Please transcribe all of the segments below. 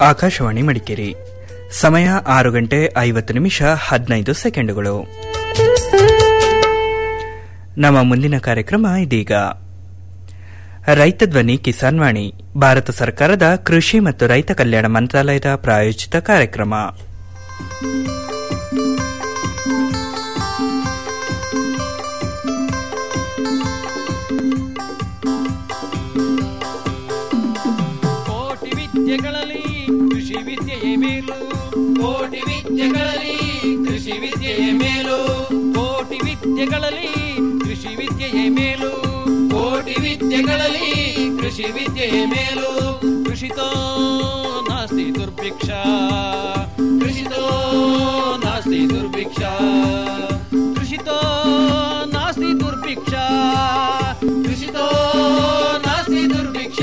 ಆಕಾಶವಾಣಿ ಮಡಿಕೇರಿ ಸಮಯ ಆರು ಗಂಟೆ ಐವತ್ತು ನಿಮಿಷ ಹದಿನೈದು ಸೆಕೆಂಡುಗಳು ನಮ್ಮ ಮುಂದಿನ ಕಾರ್ಯಕ್ರಮ ಇದೀಗ ರೈತ ಧ್ವನಿ ಕಿಸಾನ್ ವಾಣಿ ಭಾರತ ಸರ್ಕಾರದ ಕೃಷಿ ಮತ್ತು ರೈತ ಕಲ್ಯಾಣ ಮಂತ್ರಾಲಯದ ಪ್ರಾಯೋಜಿತ ಕಾರ್ಯಕ್ರಮ ಕೋಟಿ ವಿದ್ಯೆಗಳಲ್ಲಿ ಕೃಷಿ ವಿದ್ಯೆಯೇ ಮೇಲು ಕೋಟಿ ವಿದ್ಯೆಗಳಲ್ಲಿ ಕೃಷಿ ವಿದ್ಯೆಯ ಮೇಲು ಕೋಟಿ ವಿದ್ಯೆಗಳಲ್ಲಿ ಕೃಷಿ ವಿದ್ಯೆಯೇ ಮೇಲು ಕೋಟಿ ವಿದ್ಯೆಗಳಲ್ಲಿ ಕೃಷಿ ವಿದ್ಯೆಯ ಮೇಲು ಕೃಷಿತೋ ನಾಸ್ತಿ ದುರ್ಭಿಕ್ಷ ಕೃಷಿತೋ ನಾಸ್ತಿ ದುರ್ಭಿಕ್ಷ ಕೃಷಿತೋ ನಾಸ್ತಿ ದುರ್ಭಿಕ್ಷ ಕೃಷಿತೋ ನಾಸ್ತಿ ದುರ್ಭಿಕ್ಷ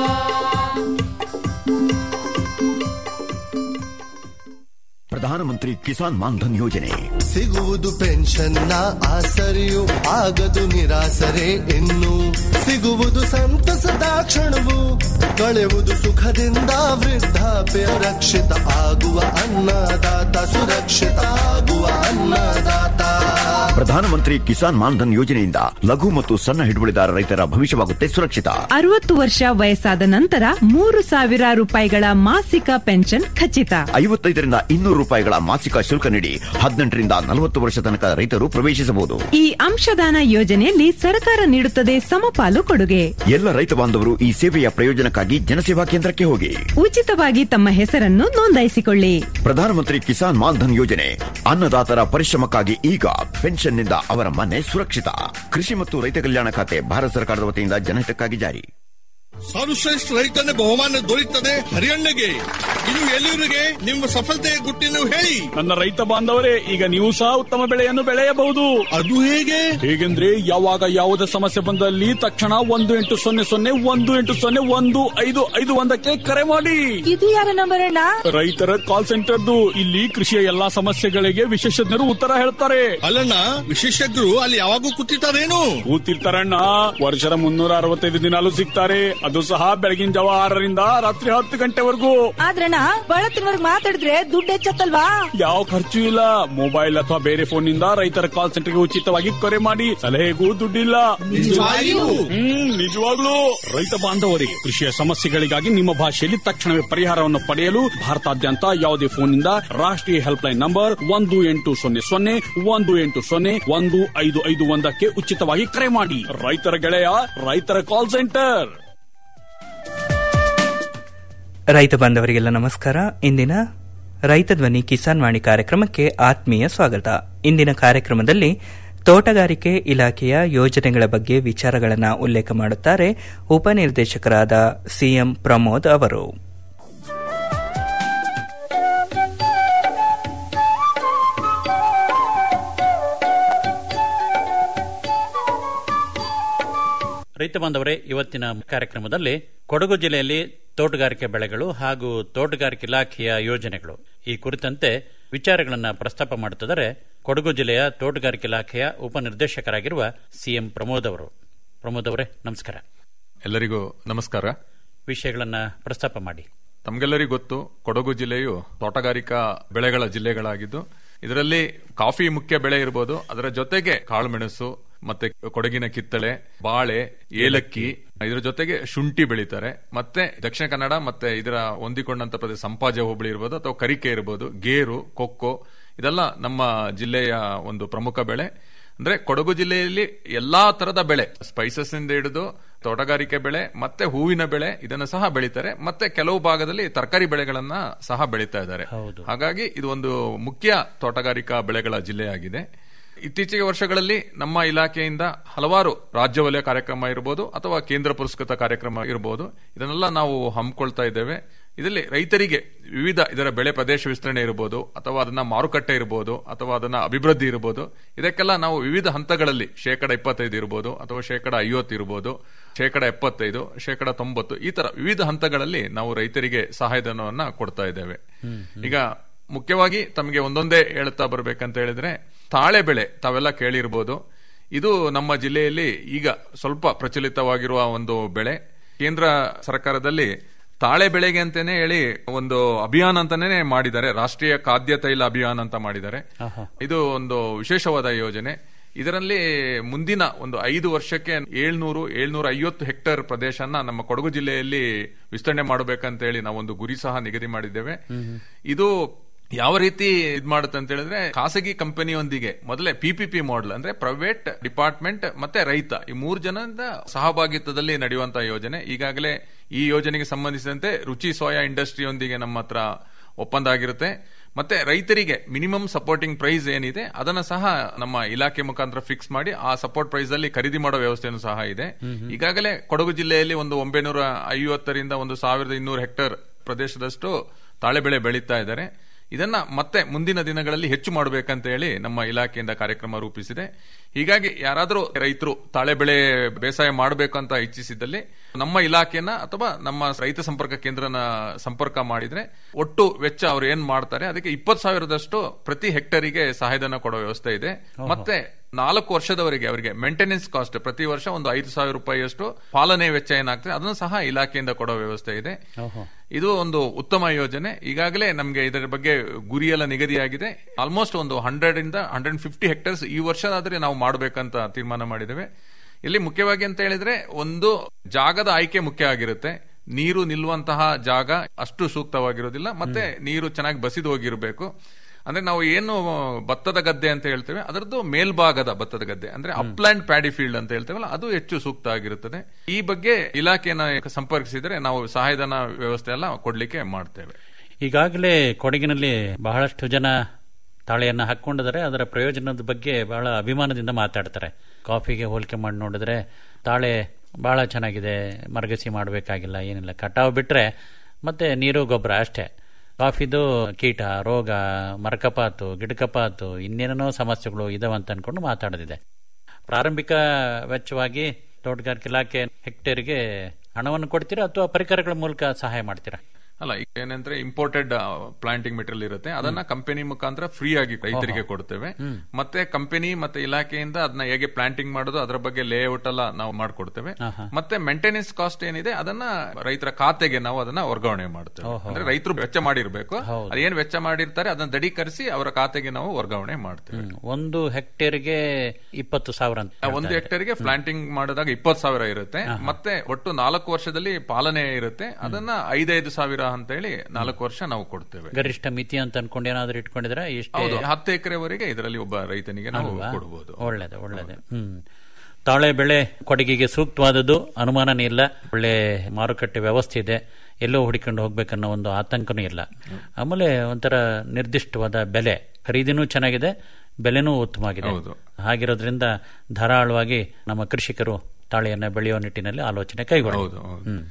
ಪ್ರಧಾನಮಂತ್ರಿ ಕಿಸಾನ್ ಮಾನ್ಧನ್ ಯೋಜನೆ ಸಿಗುವುದು ಪೆನ್ಷನ್ನ ಆಸರೆಯು ಆಗದು ನಿರಾಸರೆ ಇನ್ನು ಸಿಗುವುದು ಸಂತಸದ ಕ್ಷಣವು ಕಳೆಯುವುದು ಸುಖದಿಂದ ವೃದ್ಧಾಪ್ಯ ರಕ್ಷಿತ ಆಗುವ ಅನ್ನದಾತ ಸುರಕ್ಷಿತ ಆಗುವ ಅನ್ನದಾತ ಪ್ರಧಾನಮಂತ್ರಿ ಕಿಸಾನ್ ಮಾನ್ಧನ್ ಯೋಜನೆಯಿಂದ ಲಘು ಮತ್ತು ಸಣ್ಣ ಹಿಡುವಳಿದಾರ ರೈತರ ಭವಿಷ್ಯವಾಗುತ್ತೆ ಸುರಕ್ಷಿತ ಅರವತ್ತು ವರ್ಷ ವಯಸ್ಸಾದ ನಂತರ ಮೂರು ಸಾವಿರ ರೂಪಾಯಿಗಳ ಮಾಸಿಕ ಪೆನ್ಷನ್ ಖಚಿತ ಐವತ್ತೈದರಿಂದ ಇನ್ನೂರು ರೂಪಾಯಿಗಳ ಮಾಸಿಕ ಶುಲ್ಕ ನೀಡಿ ಹದಿನೆಂಟರಿಂದ ನಲವತ್ತು ವರ್ಷ ತನಕ ರೈತರು ಪ್ರವೇಶಿಸಬಹುದು ಈ ಅಂಶದಾನ ಯೋಜನೆಯಲ್ಲಿ ಸರ್ಕಾರ ನೀಡುತ್ತದೆ ಸಮಪಾಲು ಕೊಡುಗೆ ಎಲ್ಲ ರೈತ ಬಾಂಧವರು ಈ ಸೇವೆಯ ಪ್ರಯೋಜನಕ್ಕಾಗಿ ಜನಸೇವಾ ಕೇಂದ್ರಕ್ಕೆ ಹೋಗಿ ಉಚಿತವಾಗಿ ತಮ್ಮ ಹೆಸರನ್ನು ನೋಂದಾಯಿಸಿಕೊಳ್ಳಿ ಪ್ರಧಾನಮಂತ್ರಿ ಕಿಸಾನ್ ಮಾನ್ಧನ್ ಯೋಜನೆ ಅನ್ನದಾತರ ಪರಿಶ್ರಮಕ್ಕಾಗಿ ಈಗ ಪೆನ್ಷನ್ನಿಂದ ಅವರ ಮನೆ ಸುರಕ್ಷಿತ ಕೃಷಿ ಮತ್ತು ರೈತ ಕಲ್ಯಾಣ ಖಾತೆ ಭಾರತ ಸರ್ಕಾರದ ವತಿಯಿಂದ ಜನಹಿತಕ್ಕಾಗಿ ಜಾರಿ ಸರ್ವಶ್ರೇಷ್ಠ ರೈತನ ಬಹುಮಾನ ದೊರೆಯುತ್ತದೆ ಹರಿಯಣ್ಣಗೆ ಇನ್ನು ಎಲ್ಲಿವರಿಗೆ ನಿಮ್ಮ ಸಫಲತೆಯ ಗುಟ್ಟಿನ ಹೇಳಿ ನನ್ನ ರೈತ ಬಾಂಧವರೇ ಈಗ ನೀವು ಸಹ ಉತ್ತಮ ಬೆಳೆಯನ್ನು ಬೆಳೆಯಬಹುದು ಅದು ಹೇಗೆ ಹೇಗೆಂದ್ರೆ ಯಾವಾಗ ಯಾವುದೇ ಸಮಸ್ಯೆ ಬಂದಲ್ಲಿ ತಕ್ಷಣ ಒಂದು ಎಂಟು ಸೊನ್ನೆ ಸೊನ್ನೆ ಒಂದು ಎಂಟು ಸೊನ್ನೆ ಒಂದು ಐದು ಐದು ಒಂದಕ್ಕೆ ಕರೆ ಮಾಡಿ ಇದು ಯಾರ ನಂಬರ್ ಅಣ್ಣ ರೈತರ ಕಾಲ್ ಸೆಂಟರ್ದು ಇಲ್ಲಿ ಕೃಷಿಯ ಎಲ್ಲಾ ಸಮಸ್ಯೆಗಳಿಗೆ ವಿಶೇಷಜ್ಞರು ಉತ್ತರ ಹೇಳ್ತಾರೆ ಅಲ್ಲಣ್ಣ ವಿಶೇಷಜ್ಞರು ಅಲ್ಲಿ ಯಾವಾಗೂ ಕೂತಿರ್ತಾರೇನು ಕೂತಿರ್ತಾರಣ್ಣ ವರ್ಷದ ಮುನ್ನೂರ ಅರವತ್ತೈದು ದಿನಾಲು ಸಿಗ್ತಾರೆ ಅದು ಸಹ ಬೆಳಗಿನ ಜಾವ ಆರರಿಂದ ರಾತ್ರಿ ಹತ್ತು ಗಂಟೆವರೆಗೂ ಆದ್ರಣ್ಣ ಬಳತ್ತಿನವರ್ಗ್ ಮಾತಾಡಿದ್ರೆ ದುಡ್ಡು ಹೆಚ್ಚತ್ತಲ್ವಾ ಯಾವ ಖರ್ಚು ಇಲ್ಲ ಮೊಬೈಲ್ ಅಥವಾ ಬೇರೆ ಫೋನ್ ನಿಂದ ರೈತರ ಕಾಲ್ ಸೆಂಟರ್ಗೆ ಉಚಿತವಾಗಿ ಕರೆ ಮಾಡಿ ಸಲಹೆಗೂ ದುಡ್ಡಿಲ್ಲ ನಿಜವಾಗಿಯೂ? ಹ್ಮ್ ನಿಜವಾಗ್ಲೂ ರೈತ ಬಾಂಧವರಿಗೆ ಕೃಷಿಯ ಸಮಸ್ಯೆಗಳಿಗಾಗಿ ನಿಮ್ಮ ಭಾಷೆಯಲ್ಲಿ ತಕ್ಷಣವೇ ಪರಿಹಾರವನ್ನು ಪಡೆಯಲು ಭಾರತಾದ್ಯಂತ ಯಾವುದೇ ಫೋನ್ನಿಂದ ರಾಷ್ಟ್ರೀಯ ಹೆಲ್ಪ್ ಲೈನ್ ನಂಬರ್ ಒಂದು ಎಂಟು ಸೊನ್ನೆ ಸೊನ್ನೆ ಒಂದು ಎಂಟು ಸೊನ್ನೆ ಒಂದು ಐದು ಐದು ಒಂದಕ್ಕೆ ಉಚಿತವಾಗಿ ಕರೆ ಮಾಡಿ ರೈತರ ಗೆಳೆಯ ರೈತರ ಕಾಲ್ ಸೆಂಟರ್ ರೈತ ಬಾಂಧವರಿಗೆಲ್ಲ ನಮಸ್ಕಾರ ಇಂದಿನ ರೈತ ಧ್ವನಿ ಕಿಸಾನ್ ವಾಣಿ ಕಾರ್ಯಕ್ರಮಕ್ಕೆ ಆತ್ಮೀಯ ಸ್ವಾಗತ ಇಂದಿನ ಕಾರ್ಯಕ್ರಮದಲ್ಲಿ ತೋಟಗಾರಿಕೆ ಇಲಾಖೆಯ ಯೋಜನೆಗಳ ಬಗ್ಗೆ ವಿಚಾರಗಳನ್ನು ಉಲ್ಲೇಖ ಮಾಡುತ್ತಾರೆ ಉಪನಿರ್ದೇಶಕರಾದ ಸಿಎಂ ಪ್ರಮೋದ್ ಅವರು ರೈತ ಬಾಂಧವರೇ ಇವತ್ತಿನ ಕಾರ್ಯಕ್ರಮದಲ್ಲಿ ಕೊಡಗು ಜಿಲ್ಲೆಯಲ್ಲಿ ತೋಟಗಾರಿಕೆ ಬೆಳೆಗಳು ಹಾಗೂ ತೋಟಗಾರಿಕೆ ಇಲಾಖೆಯ ಯೋಜನೆಗಳು ಈ ಕುರಿತಂತೆ ವಿಚಾರಗಳನ್ನು ಪ್ರಸ್ತಾಪ ಮಾಡುತ್ತಿದ್ದಾರೆ ಕೊಡಗು ಜಿಲ್ಲೆಯ ತೋಟಗಾರಿಕೆ ಇಲಾಖೆಯ ಉಪನಿರ್ದೇಶಕರಾಗಿರುವ ಸಿಎಂ ಪ್ರಮೋದ್ ಅವರು ಪ್ರಮೋದ್ ಅವರೇ ನಮಸ್ಕಾರ ಎಲ್ಲರಿಗೂ ನಮಸ್ಕಾರ ವಿಷಯಗಳನ್ನ ಪ್ರಸ್ತಾಪ ಮಾಡಿ ತಮಗೆಲ್ಲರಿಗೂ ಗೊತ್ತು ಕೊಡಗು ಜಿಲ್ಲೆಯು ತೋಟಗಾರಿಕಾ ಬೆಳೆಗಳ ಜಿಲ್ಲೆಗಳಾಗಿದ್ದು ಇದರಲ್ಲಿ ಕಾಫಿ ಮುಖ್ಯ ಬೆಳೆ ಇರಬಹುದು ಅದರ ಜೊತೆಗೆ ಕಾಳುಮೆಣಸು ಮತ್ತೆ ಕೊಡಗಿನ ಕಿತ್ತಳೆ ಬಾಳೆ ಏಲಕ್ಕಿ ಇದರ ಜೊತೆಗೆ ಶುಂಠಿ ಬೆಳೀತಾರೆ ಮತ್ತೆ ದಕ್ಷಿಣ ಕನ್ನಡ ಮತ್ತೆ ಇದರ ಹೊಂದಿಕೊಂಡಂತ ಪ್ರದೇಶ ಸಂಪಾಜ ಹೋಬಳಿ ಇರ್ಬೋದು ಅಥವಾ ಕರಿಕೆ ಇರಬಹುದು ಗೇರು ಕೊಕ್ಕೋ ಇದೆಲ್ಲ ನಮ್ಮ ಜಿಲ್ಲೆಯ ಒಂದು ಪ್ರಮುಖ ಬೆಳೆ ಅಂದ್ರೆ ಕೊಡಗು ಜಿಲ್ಲೆಯಲ್ಲಿ ಎಲ್ಲಾ ತರದ ಬೆಳೆ ಸ್ಪೈಸಸ್ ಇಂದ ಹಿಡಿದು ತೋಟಗಾರಿಕೆ ಬೆಳೆ ಮತ್ತೆ ಹೂವಿನ ಬೆಳೆ ಇದನ್ನು ಸಹ ಬೆಳೀತಾರೆ ಮತ್ತೆ ಕೆಲವು ಭಾಗದಲ್ಲಿ ತರಕಾರಿ ಬೆಳೆಗಳನ್ನ ಸಹ ಬೆಳೀತಾ ಇದ್ದಾರೆ ಹಾಗಾಗಿ ಇದು ಒಂದು ಮುಖ್ಯ ತೋಟಗಾರಿಕಾ ಬೆಳೆಗಳ ಜಿಲ್ಲೆಯಾಗಿದೆ ಇತ್ತೀಚೆಗೆ ವರ್ಷಗಳಲ್ಲಿ ನಮ್ಮ ಇಲಾಖೆಯಿಂದ ಹಲವಾರು ರಾಜ್ಯ ವಲಯ ಕಾರ್ಯಕ್ರಮ ಇರಬಹುದು ಅಥವಾ ಕೇಂದ್ರ ಪುರಸ್ಕೃತ ಕಾರ್ಯಕ್ರಮ ಇರಬಹುದು ಇದನ್ನೆಲ್ಲ ನಾವು ಹಮ್ಮಿಕೊಳ್ತಾ ಇದ್ದೇವೆ ಇದರಲ್ಲಿ ರೈತರಿಗೆ ವಿವಿಧ ಇದರ ಬೆಳೆ ಪ್ರದೇಶ ವಿಸ್ತರಣೆ ಇರಬಹುದು ಅಥವಾ ಅದನ್ನ ಮಾರುಕಟ್ಟೆ ಇರಬಹುದು ಅಥವಾ ಅದನ್ನ ಅಭಿವೃದ್ಧಿ ಇರಬಹುದು ಇದಕ್ಕೆಲ್ಲ ನಾವು ವಿವಿಧ ಹಂತಗಳಲ್ಲಿ ಶೇಕಡ ಇಪ್ಪತ್ತೈದು ಇರಬಹುದು ಅಥವಾ ಶೇಕಡ ಐವತ್ತು ಇರಬಹುದು ಶೇಕಡ ಎಪ್ಪತ್ತೈದು ಶೇಕಡ ತೊಂಬತ್ತು ಈ ತರ ವಿವಿಧ ಹಂತಗಳಲ್ಲಿ ನಾವು ರೈತರಿಗೆ ಸಹಾಯಧನವನ್ನ ಕೊಡ್ತಾ ಇದ್ದೇವೆ ಈಗ ಮುಖ್ಯವಾಗಿ ತಮಗೆ ಒಂದೊಂದೇ ಹೇಳ್ತಾ ಬರ್ಬೇಕಂತ ಹೇಳಿದ್ರೆ ತಾಳೆ ಬೆಳೆ ತಾವೆಲ್ಲ ಕೇಳಿರ್ಬೋದು ಇದು ನಮ್ಮ ಜಿಲ್ಲೆಯಲ್ಲಿ ಈಗ ಸ್ವಲ್ಪ ಪ್ರಚಲಿತವಾಗಿರುವ ಒಂದು ಬೆಳೆ ಕೇಂದ್ರ ಸರ್ಕಾರದಲ್ಲಿ ತಾಳೆ ಬೆಳೆಗೆ ಅಂತಾನೆ ಹೇಳಿ ಒಂದು ಅಭಿಯಾನ ಅಂತಾನೆ ಮಾಡಿದ್ದಾರೆ ರಾಷ್ಟ್ರೀಯ ಖಾದ್ಯ ತೈಲ ಅಭಿಯಾನ ಅಂತ ಮಾಡಿದ್ದಾರೆ ಇದು ಒಂದು ವಿಶೇಷವಾದ ಯೋಜನೆ ಇದರಲ್ಲಿ ಮುಂದಿನ ಒಂದು ಐದು ವರ್ಷಕ್ಕೆ ಏಳ್ನೂರು ಏಳ್ನೂರ ಐವತ್ತು ಹೆಕ್ಟೇರ್ ಪ್ರದೇಶನ ನಮ್ಮ ಕೊಡಗು ಜಿಲ್ಲೆಯಲ್ಲಿ ವಿಸ್ತರಣೆ ಮಾಡಬೇಕಂತ ಹೇಳಿ ನಾವೊಂದು ಗುರಿ ಸಹ ನಿಗದಿ ಮಾಡಿದ್ದೇವೆ ಇದು ಯಾವ ರೀತಿ ಇದ್ ಮಾಡುತ್ತೆ ಅಂತ ಹೇಳಿದ್ರೆ ಖಾಸಗಿ ಕಂಪನಿಯೊಂದಿಗೆ ಮೊದಲೇ ಪಿಪಿಪಿ ಮಾಡೆಲ್ ಅಂದ್ರೆ ಪ್ರೈವೇಟ್ ಡಿಪಾರ್ಟ್ಮೆಂಟ್ ಮತ್ತೆ ರೈತ ಈ ಮೂರು ಜನದ ಸಹಭಾಗಿತ್ವದಲ್ಲಿ ನಡೆಯುವಂತಹ ಯೋಜನೆ ಈಗಾಗಲೇ ಈ ಯೋಜನೆಗೆ ಸಂಬಂಧಿಸಿದಂತೆ ರುಚಿ ಸೋಯಾ ಇಂಡಸ್ಟ್ರಿಯೊಂದಿಗೆ ನಮ್ಮ ಹತ್ರ ಒಪ್ಪಂದ ಆಗಿರುತ್ತೆ ಮತ್ತೆ ರೈತರಿಗೆ ಮಿನಿಮಮ್ ಸಪೋರ್ಟಿಂಗ್ ಪ್ರೈಸ್ ಏನಿದೆ ಅದನ್ನ ಸಹ ನಮ್ಮ ಇಲಾಖೆ ಮುಖಾಂತರ ಫಿಕ್ಸ್ ಮಾಡಿ ಆ ಸಪೋರ್ಟ್ ಪ್ರೈಸ್ ಅಲ್ಲಿ ಖರೀದಿ ಮಾಡೋ ವ್ಯವಸ್ಥೆನೂ ಸಹ ಇದೆ ಈಗಾಗಲೇ ಕೊಡಗು ಜಿಲ್ಲೆಯಲ್ಲಿ ಒಂದು ಒಂಬೈನೂರ ಐವತ್ತರಿಂದ ಒಂದು ಸಾವಿರದ ಇನ್ನೂರು ಹೆಕ್ಟೇರ್ ಪ್ರದೇಶದಷ್ಟು ತಾಳೆ ಬೆಳೆ ಬೆಳೀತಾ ಇದ್ದಾರೆ ಇದನ್ನ ಮತ್ತೆ ಮುಂದಿನ ದಿನಗಳಲ್ಲಿ ಹೆಚ್ಚು ಮಾಡಬೇಕಂತ ಹೇಳಿ ನಮ್ಮ ಇಲಾಖೆಯಿಂದ ಕಾರ್ಯಕ್ರಮ ರೂಪಿಸಿದೆ ಹೀಗಾಗಿ ಯಾರಾದರೂ ರೈತರು ತಾಳೆ ಬೆಳೆ ಬೇಸಾಯ ಮಾಡಬೇಕು ಅಂತ ಇಚ್ಛಿಸಿದಲ್ಲಿ ನಮ್ಮ ಇಲಾಖೆನ ಅಥವಾ ನಮ್ಮ ರೈತ ಸಂಪರ್ಕ ಕೇಂದ್ರನ ಸಂಪರ್ಕ ಮಾಡಿದ್ರೆ ಒಟ್ಟು ವೆಚ್ಚ ಅವ್ರು ಏನ್ ಮಾಡ್ತಾರೆ ಅದಕ್ಕೆ ಇಪ್ಪತ್ತು ಸಾವಿರದಷ್ಟು ಪ್ರತಿ ಹೆಕ್ಟರಿಗೆ ಸಹಾಯಧನ ಕೊಡೋ ವ್ಯವಸ್ಥೆ ಇದೆ ಮತ್ತೆ ನಾಲ್ಕು ವರ್ಷದವರೆಗೆ ಅವರಿಗೆ ಮೇಂಟೆನೆನ್ಸ್ ಕಾಸ್ಟ್ ಪ್ರತಿ ವರ್ಷ ಒಂದು ಐದು ಸಾವಿರ ರೂಪಾಯಿಯಷ್ಟು ಪಾಲನೆ ವೆಚ್ಚ ಏನಾಗ್ತದೆ ಅದನ್ನು ಸಹ ಇಲಾಖೆಯಿಂದ ಕೊಡೋ ವ್ಯವಸ್ಥೆ ಇದೆ ಇದು ಒಂದು ಉತ್ತಮ ಯೋಜನೆ ಈಗಾಗಲೇ ನಮಗೆ ಇದರ ಬಗ್ಗೆ ಗುರಿಯೆಲ್ಲ ನಿಗದಿಯಾಗಿದೆ ಆಲ್ಮೋಸ್ಟ್ ಒಂದು ಹಂಡ್ರೆಡ್ ಇಂದ ಹಂಡ್ರೆಡ್ ಫಿಫ್ಟಿ ಹೆಕ್ಟರ್ಸ್ ಈ ವರ್ಷದಾದ್ರೆ ನಾವು ಮಾಡಬೇಕಂತ ತೀರ್ಮಾನ ಮಾಡಿದ್ದೇವೆ ಇಲ್ಲಿ ಮುಖ್ಯವಾಗಿ ಅಂತ ಹೇಳಿದ್ರೆ ಒಂದು ಜಾಗದ ಆಯ್ಕೆ ಮುಖ್ಯ ಆಗಿರುತ್ತೆ ನೀರು ನಿಲ್ಲುವಂತಹ ಜಾಗ ಅಷ್ಟು ಸೂಕ್ತವಾಗಿರೋದಿಲ್ಲ ಮತ್ತೆ ನೀರು ಚೆನ್ನಾಗಿ ಬಸಿದು ಹೋಗಿರಬೇಕು ಅಂದ್ರೆ ನಾವು ಏನು ಭತ್ತದ ಗದ್ದೆ ಅಂತ ಹೇಳ್ತೇವೆ ಅದರದ್ದು ಮೇಲ್ಭಾಗದ ಭತ್ತದ ಗದ್ದೆ ಅಂದ್ರೆ ಅಪ್ಲ್ಯಾಂಡ್ ಪ್ಯಾಡಿ ಫೀಲ್ಡ್ ಅಂತ ಹೇಳ್ತೇವಲ್ಲ ಅದು ಹೆಚ್ಚು ಸೂಕ್ತ ಆಗಿರುತ್ತದೆ ಈ ಬಗ್ಗೆ ಇಲಾಖೆನ ಸಂಪರ್ಕಿಸಿದ್ರೆ ನಾವು ಸಹಾಯಧನ ವ್ಯವಸ್ಥೆ ಎಲ್ಲ ಕೊಡ್ಲಿಕ್ಕೆ ಮಾಡ್ತೇವೆ ಈಗಾಗಲೇ ಕೊಡಗಿನಲ್ಲಿ ಬಹಳಷ್ಟು ಜನ ತಾಳೆಯನ್ನು ಹಾಕೊಂಡಿದ್ದಾರೆ ಅದರ ಪ್ರಯೋಜನದ ಬಗ್ಗೆ ಬಹಳ ಅಭಿಮಾನದಿಂದ ಮಾತಾಡ್ತಾರೆ ಕಾಫಿಗೆ ಹೋಲಿಕೆ ಮಾಡಿ ನೋಡಿದ್ರೆ ತಾಳೆ ಬಹಳ ಚೆನ್ನಾಗಿದೆ ಮರಗಸಿ ಮಾಡಬೇಕಾಗಿಲ್ಲ ಏನಿಲ್ಲ ಕಟಾವು ಬಿಟ್ರೆ ಮತ್ತೆ ನೀರು ಗೊಬ್ಬರ ಅಷ್ಟೇ ಕಾಫಿದು ಕೀಟ ರೋಗ ಮರಕಪಾತು ಗಿಡಕಪಾತು ಇನ್ನೇನೇನೋ ಸಮಸ್ಯೆಗಳು ಇದಾವೆ ಅಂತ ಅನ್ಕೊಂಡು ಮಾತಾಡೋದಿದೆ ಪ್ರಾರಂಭಿಕ ವೆಚ್ಚವಾಗಿ ತೋಟಗಾರಿಕೆ ಇಲಾಖೆ ಹೆಕ್ಟೇರ್ಗೆ ಹಣವನ್ನು ಕೊಡ್ತೀರಾ ಅಥವಾ ಪರಿಕರಗಳ ಮೂಲಕ ಸಹಾಯ ಮಾಡ್ತೀರಾ ಅಲ್ಲ ಈಗ ಏನಂದ್ರೆ ಇಂಪೋರ್ಟೆಡ್ ಪ್ಲಾಂಟಿಂಗ್ ಮೆಟೀರಿಯಲ್ ಇರುತ್ತೆ ಅದನ್ನ ಕಂಪನಿ ಮುಖಾಂತರ ಫ್ರೀ ಆಗಿ ರೈತರಿಗೆ ಕೊಡ್ತೇವೆ ಮತ್ತೆ ಕಂಪನಿ ಮತ್ತೆ ಇಲಾಖೆಯಿಂದ ಅದನ್ನ ಹೇಗೆ ಪ್ಲಾಂಟಿಂಗ್ ಮಾಡೋದು ಅದರ ಬಗ್ಗೆ ಲೇಔಟ್ ಎಲ್ಲ ನಾವು ಮಾಡ್ಕೊಡ್ತೇವೆ ಮತ್ತೆ ಮೇಂಟೆನೆನ್ಸ್ ಕಾಸ್ಟ್ ಏನಿದೆ ಅದನ್ನ ರೈತರ ಖಾತೆಗೆ ನಾವು ಅದನ್ನ ವರ್ಗಾವಣೆ ಮಾಡ್ತೇವೆ ಅಂದ್ರೆ ರೈತರು ವೆಚ್ಚ ಮಾಡಿರ್ಬೇಕು ಅದೇನ್ ವೆಚ್ಚ ಮಾಡಿರ್ತಾರೆ ಅದನ್ನ ದೃಢೀಕರಿಸಿ ಅವರ ಖಾತೆಗೆ ನಾವು ವರ್ಗಾವಣೆ ಮಾಡ್ತೇವೆ ಒಂದು ಹೆಕ್ಟೇರ್ಗೆ ಇಪ್ಪತ್ತು ಸಾವಿರ ಅಂತ ಒಂದು ಹೆಕ್ಟೇರ್ಗೆ ಪ್ಲಾಂಟಿಂಗ್ ಮಾಡಿದಾಗ ಇಪ್ಪತ್ತು ಸಾವಿರ ಇರುತ್ತೆ ಮತ್ತೆ ಒಟ್ಟು ನಾಲ್ಕು ವರ್ಷದಲ್ಲಿ ಪಾಲನೆ ಇರುತ್ತೆ ಅದನ್ನ ಐದೈದು ಸಾವಿರ ಅಂತ ಹೇಳಿ ನಾಲ್ಕು ವರ್ಷ ನಾವು ಕೊಡ್ತೇವೆ ಗರಿಷ್ಠ ಮಿತಿ ಅಂತ ಅನ್ಕೊಂಡು ಏನಾದ್ರು ಇಟ್ಕೊಂಡಿದ್ರೆ ಇಷ್ಟೇ ಹೌದು ಹತ್ತು ಎಕರೆವರೆಗೆ ಇದರಲ್ಲಿ ಒಬ್ಬ ರೈತನಿಗೆ ನಾವು ಕೊಡಬಹುದು ಒಳ್ಳೇದು ಒಳ್ಳೇದು ಹ್ಮ್ ತಾಳೆ ಬೆಳೆ ಕೊಡಗಿಗೆ ಸೂಕ್ತವಾದದ್ದು ಅನುಮಾನನೇ ಇಲ್ಲ ಒಳ್ಳೆ ಮಾರುಕಟ್ಟೆ ವ್ಯವಸ್ಥೆ ಇದೆ ಎಲ್ಲೋ ಹುಡುಕೊಂಡು ಹೋಗ್ಬೇಕನ್ನೋ ಒಂದು ಆತಂಕನೂ ಇಲ್ಲ ಆಮೇಲೆ ಒಂಥರ ನಿರ್ದಿಷ್ಟವಾದ ಬೆಲೆ ಖರೀದಿನೂ ಚೆನ್ನಾಗಿದೆ ಬೆಲೆನೂ ಉತ್ತಮವಾಗಿದೆ ಹಾಗಿರೋದ್ರಿಂದ ಧಾರಾಳವಾಗಿ ನಮ್ಮ ಕೃಷಿಕರು ತಾಳೆಯನ್ನ ಬೆಳೆಯುವ ನಿಟ್ಟಿನಲ್ಲಿ ಆಲೋಚನೆ ಕೈಗೊಳ್ಳಬಹುದು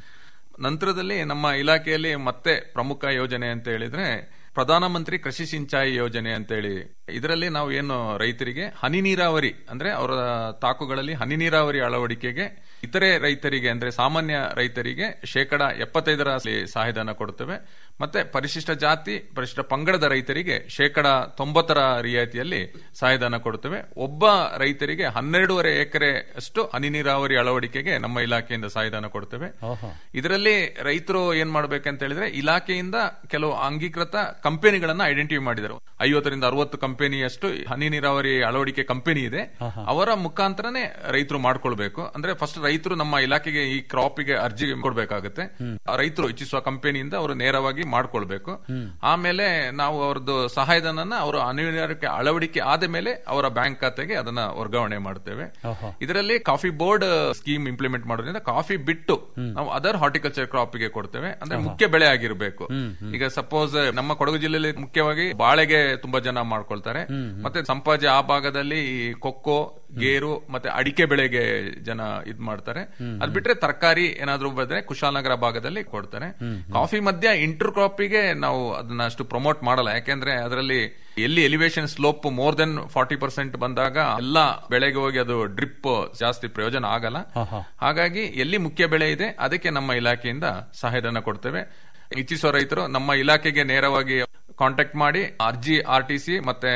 ನಂತರದಲ್ಲಿ ನಮ್ಮ ಇಲಾಖೆಯಲ್ಲಿ ಮತ್ತೆ ಪ್ರಮುಖ ಯೋಜನೆ ಅಂತ ಹೇಳಿದ್ರೆ ಪ್ರಧಾನಮಂತ್ರಿ ಕೃಷಿ ಸಿಂಚಾಯಿ ಯೋಜನೆ ಅಂತ ಹೇಳಿ ಇದರಲ್ಲಿ ನಾವು ಏನು ರೈತರಿಗೆ ಹನಿ ನೀರಾವರಿ ಅಂದ್ರೆ ಅವರ ತಾಕುಗಳಲ್ಲಿ ಹನಿ ನೀರಾವರಿ ಅಳವಡಿಕೆಗೆ ಇತರೆ ರೈತರಿಗೆ ಅಂದ್ರೆ ಸಾಮಾನ್ಯ ರೈತರಿಗೆ ಶೇಕಡ ಎಪ್ಪತ್ತೈದರ ಸಹಾಯಧನ ಕೊಡುತ್ತೇವೆ ಮತ್ತೆ ಪರಿಶಿಷ್ಟ ಜಾತಿ ಪರಿಶಿಷ್ಟ ಪಂಗಡದ ರೈತರಿಗೆ ಶೇಕಡ ತೊಂಬತ್ತರ ರಿಯಾಯಿತಿಯಲ್ಲಿ ಸಹಾಯಧನ ಕೊಡುತ್ತೇವೆ ಒಬ್ಬ ರೈತರಿಗೆ ಹನ್ನೆರಡೂವರೆ ಎಕರೆ ಅಷ್ಟು ಹನಿ ನೀರಾವರಿ ಅಳವಡಿಕೆಗೆ ನಮ್ಮ ಇಲಾಖೆಯಿಂದ ಸಹಾಯಧನ ಕೊಡುತ್ತೇವೆ ಇದರಲ್ಲಿ ರೈತರು ಏನ್ ಮಾಡ್ಬೇಕಂತ ಹೇಳಿದ್ರೆ ಇಲಾಖೆಯಿಂದ ಕೆಲವು ಅಂಗೀಕೃತ ಕಂಪನಿಗಳನ್ನ ಐಡೆಂಟಿಫೈ ಮಾಡಿದರು ಐವತ್ತರಿಂದ ಅರವತ್ತು ಕಂಪನಿಯಷ್ಟು ಹನಿ ನೀರಾವರಿ ಅಳವಡಿಕೆ ಕಂಪನಿ ಇದೆ ಅವರ ಮುಖಾಂತರನೇ ರೈತರು ಮಾಡ್ಕೊಳ್ಬೇಕು ಅಂದ್ರೆ ಫಸ್ಟ್ ರೈತರು ನಮ್ಮ ಇಲಾಖೆಗೆ ಈ ಕ್ರಾಪಿಗೆ ಅರ್ಜಿ ಕೊಡ್ಬೇಕಾಗುತ್ತೆ ರೈತರು ಇಚ್ಛಿಸುವ ಕಂಪನಿಯಿಂದ ಅವರು ನೇರವಾಗಿ ಮಾಡ್ಕೊಳ್ಬೇಕು ಆಮೇಲೆ ನಾವು ಅವ್ರದ್ದು ಸಹಾಯಧನನ ಅವರು ಅನಿವಾರ್ಯಕ್ಕೆ ಅಳವಡಿಕೆ ಆದ ಮೇಲೆ ಅವರ ಬ್ಯಾಂಕ್ ಖಾತೆಗೆ ಅದನ್ನ ವರ್ಗಾವಣೆ ಮಾಡ್ತೇವೆ ಇದರಲ್ಲಿ ಕಾಫಿ ಬೋರ್ಡ್ ಸ್ಕೀಮ್ ಇಂಪ್ಲಿಮೆಂಟ್ ಮಾಡೋದ್ರಿಂದ ಕಾಫಿ ಬಿಟ್ಟು ನಾವು ಅದರ್ ಹಾರ್ಟಿಕಲ್ಚರ್ ಕ್ರಾಪ್ ಗೆ ಕೊಡ್ತೇವೆ ಅಂದ್ರೆ ಮುಖ್ಯ ಬೆಳೆ ಆಗಿರಬೇಕು ಈಗ ಸಪೋಸ್ ನಮ್ಮ ಕೊಡಗು ಜಿಲ್ಲೆಯಲ್ಲಿ ಮುಖ್ಯವಾಗಿ ಬಾಳೆಗೆ ತುಂಬಾ ಜನ ಮಾಡ್ಕೊಳ್ತಾರೆ ಮತ್ತೆ ಸಂಪಾಜೆ ಆ ಭಾಗದಲ್ಲಿ ಈ ಕೊಕ್ಕೋ ಗೇರು ಮತ್ತೆ ಅಡಿಕೆ ಬೆಳೆಗೆ ಜನ ಇದ್ ಮಾಡ್ತಾರೆ ಅದ್ ಬಿಟ್ರೆ ತರಕಾರಿ ಏನಾದ್ರು ಬಂದ್ರೆ ಕುಶಾಲನಗರ ಭಾಗದಲ್ಲಿ ಕೊಡ್ತಾರೆ ಕಾಫಿ ಮಧ್ಯ ಇಂಟರ್ ಕ್ರಾಪಿಗೆ ನಾವು ಅದನ್ನ ಅಷ್ಟು ಪ್ರಮೋಟ್ ಮಾಡಲ್ಲ ಯಾಕೆಂದ್ರೆ ಅದರಲ್ಲಿ ಎಲ್ಲಿ elevation slope more than forty percent ಬಂದಾಗ ಎಲ್ಲಾ ಬೆಳೆಗೆ ಹೋಗಿ ಅದು ಡ್ರಿಪ್ ಜಾಸ್ತಿ ಪ್ರಯೋಜನ ಆಗಲ್ಲ ಹಾಗಾಗಿ ಎಲ್ಲಿ ಮುಖ್ಯ ಬೆಳೆ ಇದೆ ಅದಕ್ಕೆ ನಮ್ಮ ಇಲಾಖೆಯಿಂದ ಸಹಾಯಧನ ಕೊಡ್ತೇವೆ ಇಚ್ಛಿಸುವ ರೈತರು ನಮ್ಮ ಇಲಾಖೆಗೆ ನೇರವಾಗಿ ಕಾಂಟ್ಯಾಕ್ಟ್ ಮಾಡಿ ಅರ್ಜಿ ಆರ್ ಟಿ ಸಿ ಮತ್ತೆ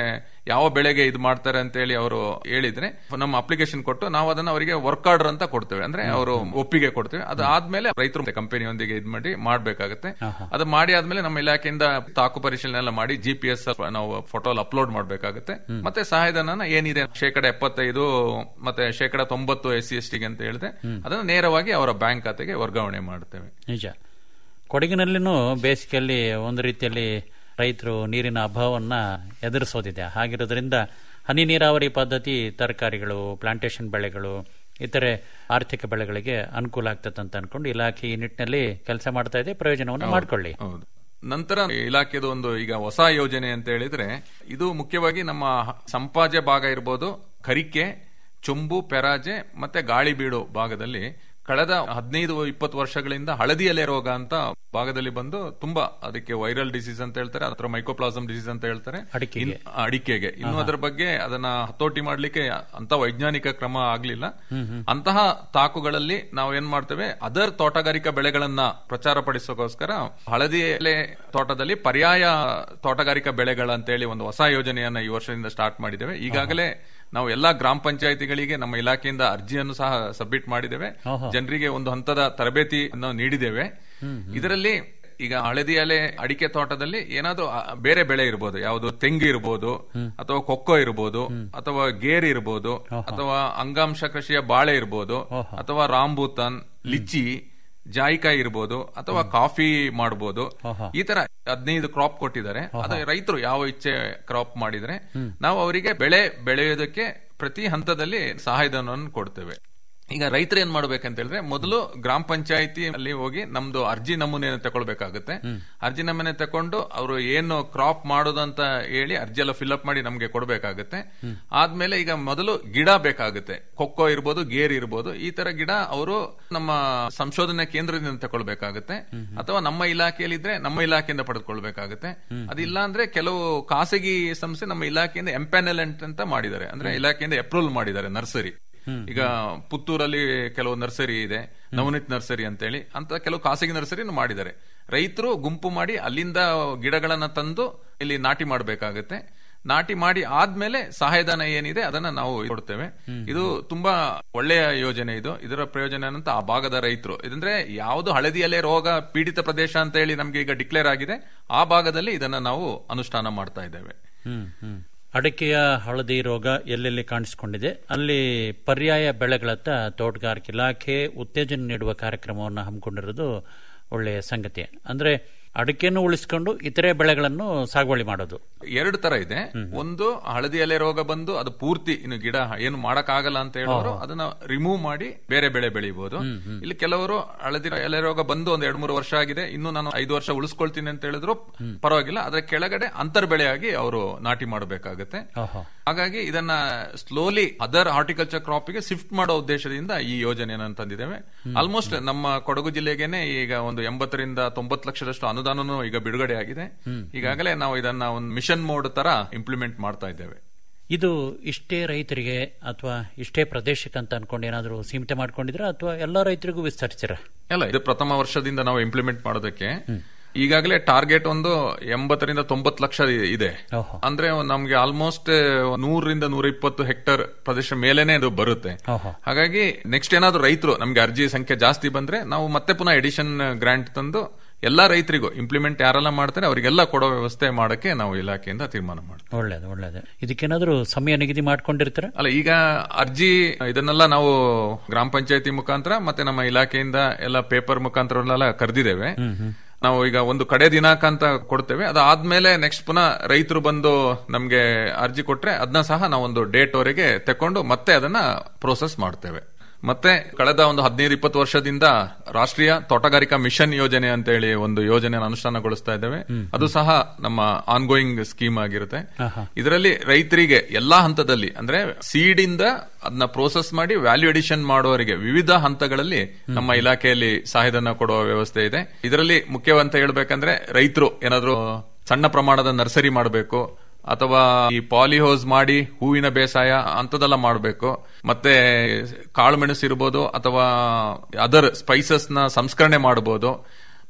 ಯಾವ ಬೆಳೆಗೆ ಇದು ಮಾಡ್ತಾರೆ ಅಂತ ಹೇಳಿ ಅವರು ಹೇಳಿದ್ರೆ ನಮ್ಮ ಅಪ್ಲಿಕೇಶನ್ ಕೊಟ್ಟು ನಾವು ಅದನ್ನ ಅವರಿಗೆ ವರ್ಕ್ ಆರ್ಡರ್ ಅಂತ ಕೊಡ್ತೇವೆ ಅಂದ್ರೆ ಅವರು ಒಪ್ಪಿಗೆ ಕೊಡ್ತೇವೆ ಅದು ಆದ್ಮೇಲೆ ರೈತರು ಕಂಪನಿಯೊಂದಿಗೆ ಇದು ಮಾಡಿ ಮಾಡ್ಬೇಕಾಗುತ್ತೆ ಅದು ಮಾಡಿ ಆದ್ಮೇಲೆ ನಮ್ಮ ಇಲಾಖೆಯಿಂದ ತಾಕು ಪರಿಶೀಲನೆ ಎಲ್ಲ ಮಾಡಿ ಜಿ ಪಿ ಎಸ್ ನಾವು ಫೋಟೋ ಅಪ್ಲೋಡ್ ಮಾಡ್ಬೇಕಾಗುತ್ತೆ ಮತ್ತೆ ಸಹಾಯಧನ ಏನಿದೆ ಶೇಕಡ ಎಪ್ಪತ್ತೈದು ಮತ್ತೆ ಶೇಕಡ ತೊಂಬತ್ತು ಎಸ್ ಸಿ ಎಸ್ ಟಿಗೆ ಅಂತ ಹೇಳಿದೆ ಅದನ್ನ ನೇರವಾಗಿ ಅವರ ಬ್ಯಾಂಕ್ ಖಾತೆಗೆ ವರ್ಗಾವಣೆ ಮಾಡ್ತೇವೆ ನಿಜ ಕೊಡಗಿನಲ್ಲಿನೂ ಬೇಸಿಗೆಯಲ್ಲಿ ಒಂದು ರೀತಿಯಲ್ಲಿ ರೈತರು ನೀರಿನ ಅಭಾವವನ್ನು ಎದುರಿಸೋದಿದೆ ಹಾಗಿರೋದ್ರಿಂದ ಹನಿ ನೀರಾವರಿ ಪದ್ಧತಿ ತರಕಾರಿಗಳು ಪ್ಲಾಂಟೇಶನ್ ಬೆಳೆಗಳು ಇತರೆ ಆರ್ಥಿಕ ಬೆಳೆಗಳಿಗೆ ಅನುಕೂಲ ಆಗ್ತದೆ ಅಂತ ಅನ್ಕೊಂಡು ಇಲಾಖೆ ಈ ನಿಟ್ಟಿನಲ್ಲಿ ಕೆಲಸ ಮಾಡ್ತಾ ಇದೆ ಪ್ರಯೋಜನವನ್ನು ಮಾಡ್ಕೊಳ್ಳಿ ಹೌದು ನಂತರ ಇಲಾಖೆದು ಒಂದು ಈಗ ಹೊಸ ಯೋಜನೆ ಅಂತ ಹೇಳಿದ್ರೆ ಇದು ಮುಖ್ಯವಾಗಿ ನಮ್ಮ ಸಂಪಾಜೆ ಭಾಗ ಇರ್ಬೋದು ಕರಿಕೆ ಚೊಂಬು ಪೆರಾಜೆ ಮತ್ತೆ ಗಾಳಿಬೀಡು ಭಾಗದಲ್ಲಿ ಕಳೆದ ಹದಿನೈದು ಇಪ್ಪತ್ತು ವರ್ಷಗಳಿಂದ ಹಳದಿ ಎಲೆ ರೋಗ ಅಂತ ಭಾಗದಲ್ಲಿ ಬಂದು ತುಂಬಾ ಅದಕ್ಕೆ ವೈರಲ್ ಡಿಸೀಸ್ ಅಂತ ಹೇಳ್ತಾರೆ ಅಥವಾ ಮೈಕೋಪ್ಲಾಸಮ್ ಡಿಸೀಸ್ ಅಂತ ಹೇಳ್ತಾರೆ ಅಡಿಕೆಗೆ. ಇನ್- ಅಡಿಕೆಗೆ ಇನ್ನು ಅದರ ಬಗ್ಗೆ ಅದನ್ನ ಹತೋಟಿ ಮಾಡ್ಲಿಕ್ಕೆ ಅಂತ ವೈಜ್ಞಾನಿಕ ಕ್ರಮ ಆಗ್ಲಿಲ್ಲ ಅಂತಹ ತಾಕುಗಳಲ್ಲಿ ನಾವು ಏನ್ ಮಾಡ್ತೇವೆ ಅದರ್ ತೋಟಗಾರಿಕಾ ಬೆಳೆಗಳನ್ನ ಪ್ರಚಾರ ಪಡಿಸೋಕೋಸ್ಕರ ಹಳದಿ ಎಲೆ ತೋಟದಲ್ಲಿ ಪರ್ಯಾಯ ತೋಟಗಾರಿಕಾ ಬೆಳೆಗಳಂತೇಳಿ ಒಂದು ಹೊಸ ಯೋಜನೆಯನ್ನ ಈ ವರ್ಷದಿಂದ ಸ್ಟಾರ್ಟ್ ಮಾಡಿದ್ದೇವೆ ಈಗಾಗಲೇ ನಾವು ಎಲ್ಲಾ ಗ್ರಾಮ ಪಂಚಾಯತಿಗಳಿಗೆ ನಮ್ಮ ಇಲಾಖೆಯಿಂದ ಅರ್ಜಿಯನ್ನು ಸಹ ಸಬ್ಮಿಟ್ ಮಾಡಿದ್ದೇವೆ ಜನರಿಗೆ ಒಂದು ಹಂತದ ತರಬೇತಿಯನ್ನು ನೀಡಿದ್ದೇವೆ ಇದರಲ್ಲಿ ಈಗ ಹಳದಿ ಎಲೆ ಅಡಿಕೆ ತೋಟದಲ್ಲಿ ಏನಾದ್ರೂ ಆ, ಬೇರೆ ಬೆಳೆ ಇರ್ಬೋದು ಯಾವುದು ತೆಂಗು ಇರ್ಬೋದು ಅಥವಾ ಕೊಕ್ಕೋ ಇರ್ಬೋದು ಅಥವಾ ಗೇರ್ ಇರ್ಬೋದು ಅಥವಾ ಅಂಗಾಂಶ ಕೃಷಿಯ ಬಾಳೆ ಇರ್ಬೋದು ಅಥವಾ ರಾಂಬೂತಾನ್ ಲಿಚ್ಚಿ ಜಾಯಿಕಾಯಿ ಇರ್ಬೋದು ಅಥವಾ ಕಾಫಿ ಮಾಡಬಹುದು ಈ ತರ ಹದಿನೈದು ಕ್ರಾಪ್ ಕೊಟ್ಟಿದ್ದಾರೆ ಅದು ರೈತರು ಯಾವ ಇಚ್ಛೆ ಕ್ರಾಪ್ ಮಾಡಿದ್ರೆ ನಾವು ಅವರಿಗೆ ಬೆಳೆ ಬೆಳೆಯೋದಕ್ಕೆ ಪ್ರತಿ ಹಂತದಲ್ಲಿ ಸಹಾಯಧನವನ್ನು ಕೊಡ್ತೇವೆ ಈಗ ರೈತರು ಏನ್ ಮಾಡ್ಬೇಕಂತ ಹೇಳಿದ್ರೆ ಮೊದಲು ಗ್ರಾಮ ಪಂಚಾಯತಿ ಅಲ್ಲಿ ಹೋಗಿ ನಮ್ದು ಅರ್ಜಿ ನಮೂನೆಯನ್ನು ತಗೊಳ್ಬೇಕಾಗುತ್ತೆ ಅರ್ಜಿ ನಮೂನೆ ತಕೊಂಡು ಅವರು ಏನು ಕ್ರಾಪ್ ಮಾಡೋದು ಅಂತ ಹೇಳಿ ಅರ್ಜಿ ಎಲ್ಲ ಫಿಲ್ಅಪ್ ಮಾಡಿ ನಮ್ಗೆ ಕೊಡ್ಬೇಕಾಗುತ್ತೆ ಆದ್ಮೇಲೆ ಈಗ ಮೊದಲು ಗಿಡ ಬೇಕಾಗುತ್ತೆ ಕೊಕ್ಕೋ ಇರ್ಬೋದು ಗೇರ್ ಇರ್ಬೋದು ಈ ತರ ಗಿಡ ಅವರು ನಮ್ಮ ಸಂಶೋಧನಾ ಕೇಂದ್ರದಿಂದ ತಗೊಳ್ಬೇಕಾಗುತ್ತೆ ಅಥವಾ ನಮ್ಮ ಇಲಾಖೆಯಲ್ಲಿ ಇದ್ರೆ ನಮ್ಮ ಇಲಾಖೆಯಿಂದ ಪಡೆದುಕೊಳ್ಬೇಕಾಗುತ್ತೆ ಅದಿಲ್ಲ ಅಂದ್ರೆ ಕೆಲವು ಖಾಸಗಿ ಸಂಸ್ಥೆ ನಮ್ಮ ಇಲಾಖೆಯಿಂದ ಎಂಪ್ಯಾನೆಲೆಂಟ್ ಅಂತ ಮಾಡಿದ್ದಾರೆ ಅಂದ್ರೆ ಇಲಾಖೆಯಿಂದ ಅಪ್ರೂವಲ್ ಮಾಡಿದ್ದಾರೆ ನರ್ಸರಿ ಈಗ ಪುತ್ತೂರಲ್ಲಿ ಕೆಲವು ನರ್ಸರಿ ಇದೆ ನವನೀತ್ ನರ್ಸರಿ ಅಂತೇಳಿ ಅಂತ ಕೆಲವು ಖಾಸಗಿ ನರ್ಸರಿನ ಮಾಡಿದ್ದಾರೆ ರೈತರು ಗುಂಪು ಮಾಡಿ ಅಲ್ಲಿಂದ ಗಿಡಗಳನ್ನ ತಂದು ಇಲ್ಲಿ ನಾಟಿ ಮಾಡಬೇಕಾಗುತ್ತೆ ನಾಟಿ ಮಾಡಿ ಆದ್ಮೇಲೆ ಸಹಾಯಧನ ಏನಿದೆ ಅದನ್ನ ನಾವು ಕೊಡ್ತೇವೆ ಇದು ತುಂಬಾ ಒಳ್ಳೆಯ ಯೋಜನೆ ಇದು ಇದರ ಪ್ರಯೋಜನ ಏನಂತ ಆ ಭಾಗದ ರೈತರು ಇದಂದ್ರೆ ಯಾವುದು ಹಳದಿ ಎಲೆ ರೋಗ ಪೀಡಿತ ಪ್ರದೇಶ ಅಂತ ಹೇಳಿ ನಮ್ಗೆ ಈಗ ಡಿಕ್ಲೇರ್ ಆಗಿದೆ ಆ ಭಾಗದಲ್ಲಿ ಇದನ್ನ ನಾವು ಅನುಷ್ಠಾನ ಮಾಡ್ತಾ ಇದ್ದೇವೆ ಹ್ಮ್ ಹ್ಮ್ ಅಡಿಕೆಯ ಹಳದಿ ರೋಗ ಎಲ್ಲೆಲ್ಲಿ ಕಾಣಿಸಿಕೊಂಡಿದೆ ಅಲ್ಲಿ ಪರ್ಯಾಯ ಬೆಳೆಗಳತ್ತ ತೋಟಗಾರಿಕೆ ಇಲಾಖೆ ಉತ್ತೇಜನ ನೀಡುವ ಕಾರ್ಯಕ್ರಮವನ್ನು ಹಮ್ಮಿಕೊಂಡಿರೋದು ಒಳ್ಳೆಯ ಸಂಗತಿ ಅಂದ್ರೆ ಅಡಿಕೆಯನ್ನು ಉಳಿಸಿಕೊಂಡು ಇತರೆ ಬೆಳೆಗಳನ್ನು ಸಾಗುವಳಿ ಮಾಡೋದು ಎರಡು ತರ ಇದೆ ಒಂದು ಹಳದಿ ಎಲೆ ರೋಗ ಬಂದು ಅದು ಪೂರ್ತಿ ಇನ್ನು ಗಿಡ ಏನು ಮಾಡಕ್ಕಾಗಲ್ಲ ಅಂತ ಹೇಳೋರು ಅದನ್ನ ರಿಮೂವ್ ಮಾಡಿ ಬೇರೆ ಬೆಳೆ ಬೆಳಿಬಹುದು ಇಲ್ಲಿ ಕೆಲವರು ಹಳದಿ ಎಲೆ ರೋಗ ಬಂದು ಒಂದ್ ಎರಡ್ ಮೂರು ವರ್ಷ ಆಗಿದೆ ಇನ್ನು ನಾನು ಐದು ವರ್ಷ ಉಳಿಸ್ಕೊಳ್ತೀನಿ ಅಂತ ಹೇಳಿದ್ರು ಪರವಾಗಿಲ್ಲ ಅದರ ಕೆಳಗಡೆ ಅಂತರ್ ಬೆಳೆಯಾಗಿ ಅವರು ನಾಟಿ ಮಾಡಬೇಕಾಗುತ್ತೆ ಹಾಗಾಗಿ ಇದನ್ನ ಸ್ಲೋಲಿ ಅದರ್ ಹಾರ್ಟಿಕಲ್ಚರ್ ಕ್ರಾಪ್ ಗೆ ಶಿಫ್ಟ್ ಮಾಡೋ ಉದ್ದೇಶದಿಂದ ಈ ಯೋಜನೆಯನ್ನು ತಂದಿದ್ದೇವೆ ಆಲ್ಮೋಸ್ಟ್ ನಮ್ಮ ಕೊಡಗು ಜಿಲ್ಲೆಗೆನೆ ಈಗ ಒಂದು ಎಂಬತ್ತರಿಂದ ತೊಂಬತ್ತು ಲಕ್ಷದಷ್ಟು ಅನುದಾನನೂ ಈಗ ಬಿಡುಗಡೆ ಆಗಿದೆ ಈಗಾಗಲೇ ನಾವು ಇದನ್ನ ಒಂದು ಮಿಷನ್ ಮೋಡ್ ತರ ಇಂಪ್ಲಿಮೆಂಟ್ ಮಾಡ್ತಾ ಇದ್ದೇವೆ ಇದು ಇಷ್ಟೇ ರೈತರಿಗೆ ಅಥವಾ ಇಷ್ಟೇ ಪ್ರದೇಶಕ್ಕೆ ಅಂತ ಅನ್ಕೊಂಡು ಏನಾದರೂ ಸೀಮಿತ ಮಾಡ್ಕೊಂಡಿದ್ರ ಅಥವಾ ಎಲ್ಲ ರೈತರಿಗೂ ವಿಸ್ತರಿಸಿರ ಅಲ್ಲ ಇದು ಪ್ರಥಮ ವರ್ಷದಿಂದ ನಾವು ಇಂಪ್ಲಿಮೆಂಟ್ ಮಾಡೋದಕ್ಕೆ ಈಗಾಗಲೇ ಟಾರ್ಗೆಟ್ ಒಂದು ಎಂಬತ್ತರಿಂದ ತೊಂಬತ್ತು ಲಕ್ಷ ಇ- ಇದೆ ಅಂದ್ರೆ ನಮ್ಗೆ ಆಲ್ಮೋಸ್ಟ್ ನೂರರಿಂದ ನೂರ ಇಪ್ಪತ್ತು ಹೆಕ್ಟರ್ ಪ್ರದೇಶ ಮೇಲೇನೆ ಅದು ಬರುತ್ತೆ ಹಾಗಾಗಿ ನೆಕ್ಸ್ಟ್ ಏನಾದ್ರು ರೈತರು ನಮ್ಗೆ ಅರ್ಜಿ ಸಂಖ್ಯೆ ಜಾಸ್ತಿ ಬಂದ್ರೆ ನಾವು ಮತ್ತೆ ಪುನಃ ಎಡಿಷನ್ ಗ್ರಾಂಟ್ ತಂದು ಎಲ್ಲಾ ರೈತರಿಗೂ ಇಂಪ್ಲಿಮೆಂಟ್ ಯಾರೆಲ್ಲ ಮಾಡ್ತಾರೆ ಅವರಿಗೆಲ್ಲ ಕೊಡೋ ವ್ಯವಸ್ಥೆ ಮಾಡಕ್ಕೆ ನಾವು ಇಲಾಖೆಯಿಂದ ತೀರ್ಮಾನ ಮಾಡ್ತೀವಿ ಒಳ್ಳೇದು ಒಳ್ಳೇದು ಇದಕ್ಕೇನಾದರೂ ಸಮಯ ನಿಗದಿ ಮಾಡ್ಕೊಂಡಿರ್ತೀರ ಅಲ್ಲ ಈಗ ಅರ್ಜಿ ಇದನ್ನೆಲ್ಲ ನಾವು ಗ್ರಾಮ ಪಂಚಾಯತಿ ಮುಖಾಂತರ ಮತ್ತೆ ನಮ್ಮ ಇಲಾಖೆಯಿಂದ ಎಲ್ಲ ಪೇಪರ್ ಮುಖಾಂತರ ಕರೆದಿದ್ದೇವೆ ನಾವು ಈಗ ಒಂದು ಕಡೆ ದಿನಾಂಕ ಅಂತ ಕೊಡ್ತೇವೆ ಅದಾದ್ಮೇಲೆ ನೆಕ್ಸ್ಟ್ ಪುನಃ ರೈತರು ಬಂದು ನಮ್ಗೆ ಅರ್ಜಿ ಕೊಟ್ರೆ ಅದನ್ನ ಸಹ ನಾವೊಂದು ಡೇಟ್ ವರೆಗೆ ತಕೊಂಡು ಮತ್ತೆ ಅದನ್ನ ಪ್ರೋಸೆಸ್ ಮಾಡ್ತೇವೆ ಮತ್ತೆ ಕಳೆದ ಒಂದು ಹದಿನೈದು ಇಪ್ಪತ್ತು ವರ್ಷದಿಂದ ರಾಷ್ಟ್ರೀಯ ತೋಟಗಾರಿಕಾ ಮಿಷನ್ ಯೋಜನೆ ಅಂತ ಹೇಳಿ ಒಂದು ಯೋಜನೆ ಅನುಷ್ಠಾನಗೊಳಿಸ್ತಾ ಇದ್ದೇವೆ ಅದು ಸಹ ನಮ್ಮ ಆನ್ಗೋಯಿಂಗ್ ಸ್ಕೀಮ್ ಆಗಿರುತ್ತೆ ಇದರಲ್ಲಿ ರೈತರಿಗೆ ಎಲ್ಲಾ ಹಂತದಲ್ಲಿ ಅಂದ್ರೆ ಸೀಡ್ ಇಂದ ಅದನ್ನ ಪ್ರೋಸೆಸ್ ಮಾಡಿ ವ್ಯಾಲ್ಯೂ ಎಡಿಷನ್ ಮಾಡುವವರಿಗೆ ವಿವಿಧ ಹಂತಗಳಲ್ಲಿ ನಮ್ಮ ಇಲಾಖೆಯಲ್ಲಿ ಸಹಾಯಧನ ಕೊಡುವ ವ್ಯವಸ್ಥೆ ಇದೆ ಇದರಲ್ಲಿ ಮುಖ್ಯವಂತ ಹೇಳ್ಬೇಕಂದ್ರೆ ರೈತರು ಏನಾದ್ರು ಸಣ್ಣ ಪ್ರಮಾಣದ ನರ್ಸರಿ ಮಾಡಬೇಕು ಅಥವಾ ಈ ಪಾಲಿಹೌಸ್ ಮಾಡಿ ಹೂವಿನ ಬೇಸಾಯ ಅಂತದೆಲ್ಲ ಮಾಡಬೇಕು ಮತ್ತೆ ಕಾಳು ಮೆಣಸು ಇರ್ಬೋದು ಅಥವಾ ಅದರ್ ಸ್ಪೈಸಸ್ ನ ಸಂಸ್ಕರಣೆ ಮಾಡಬಹುದು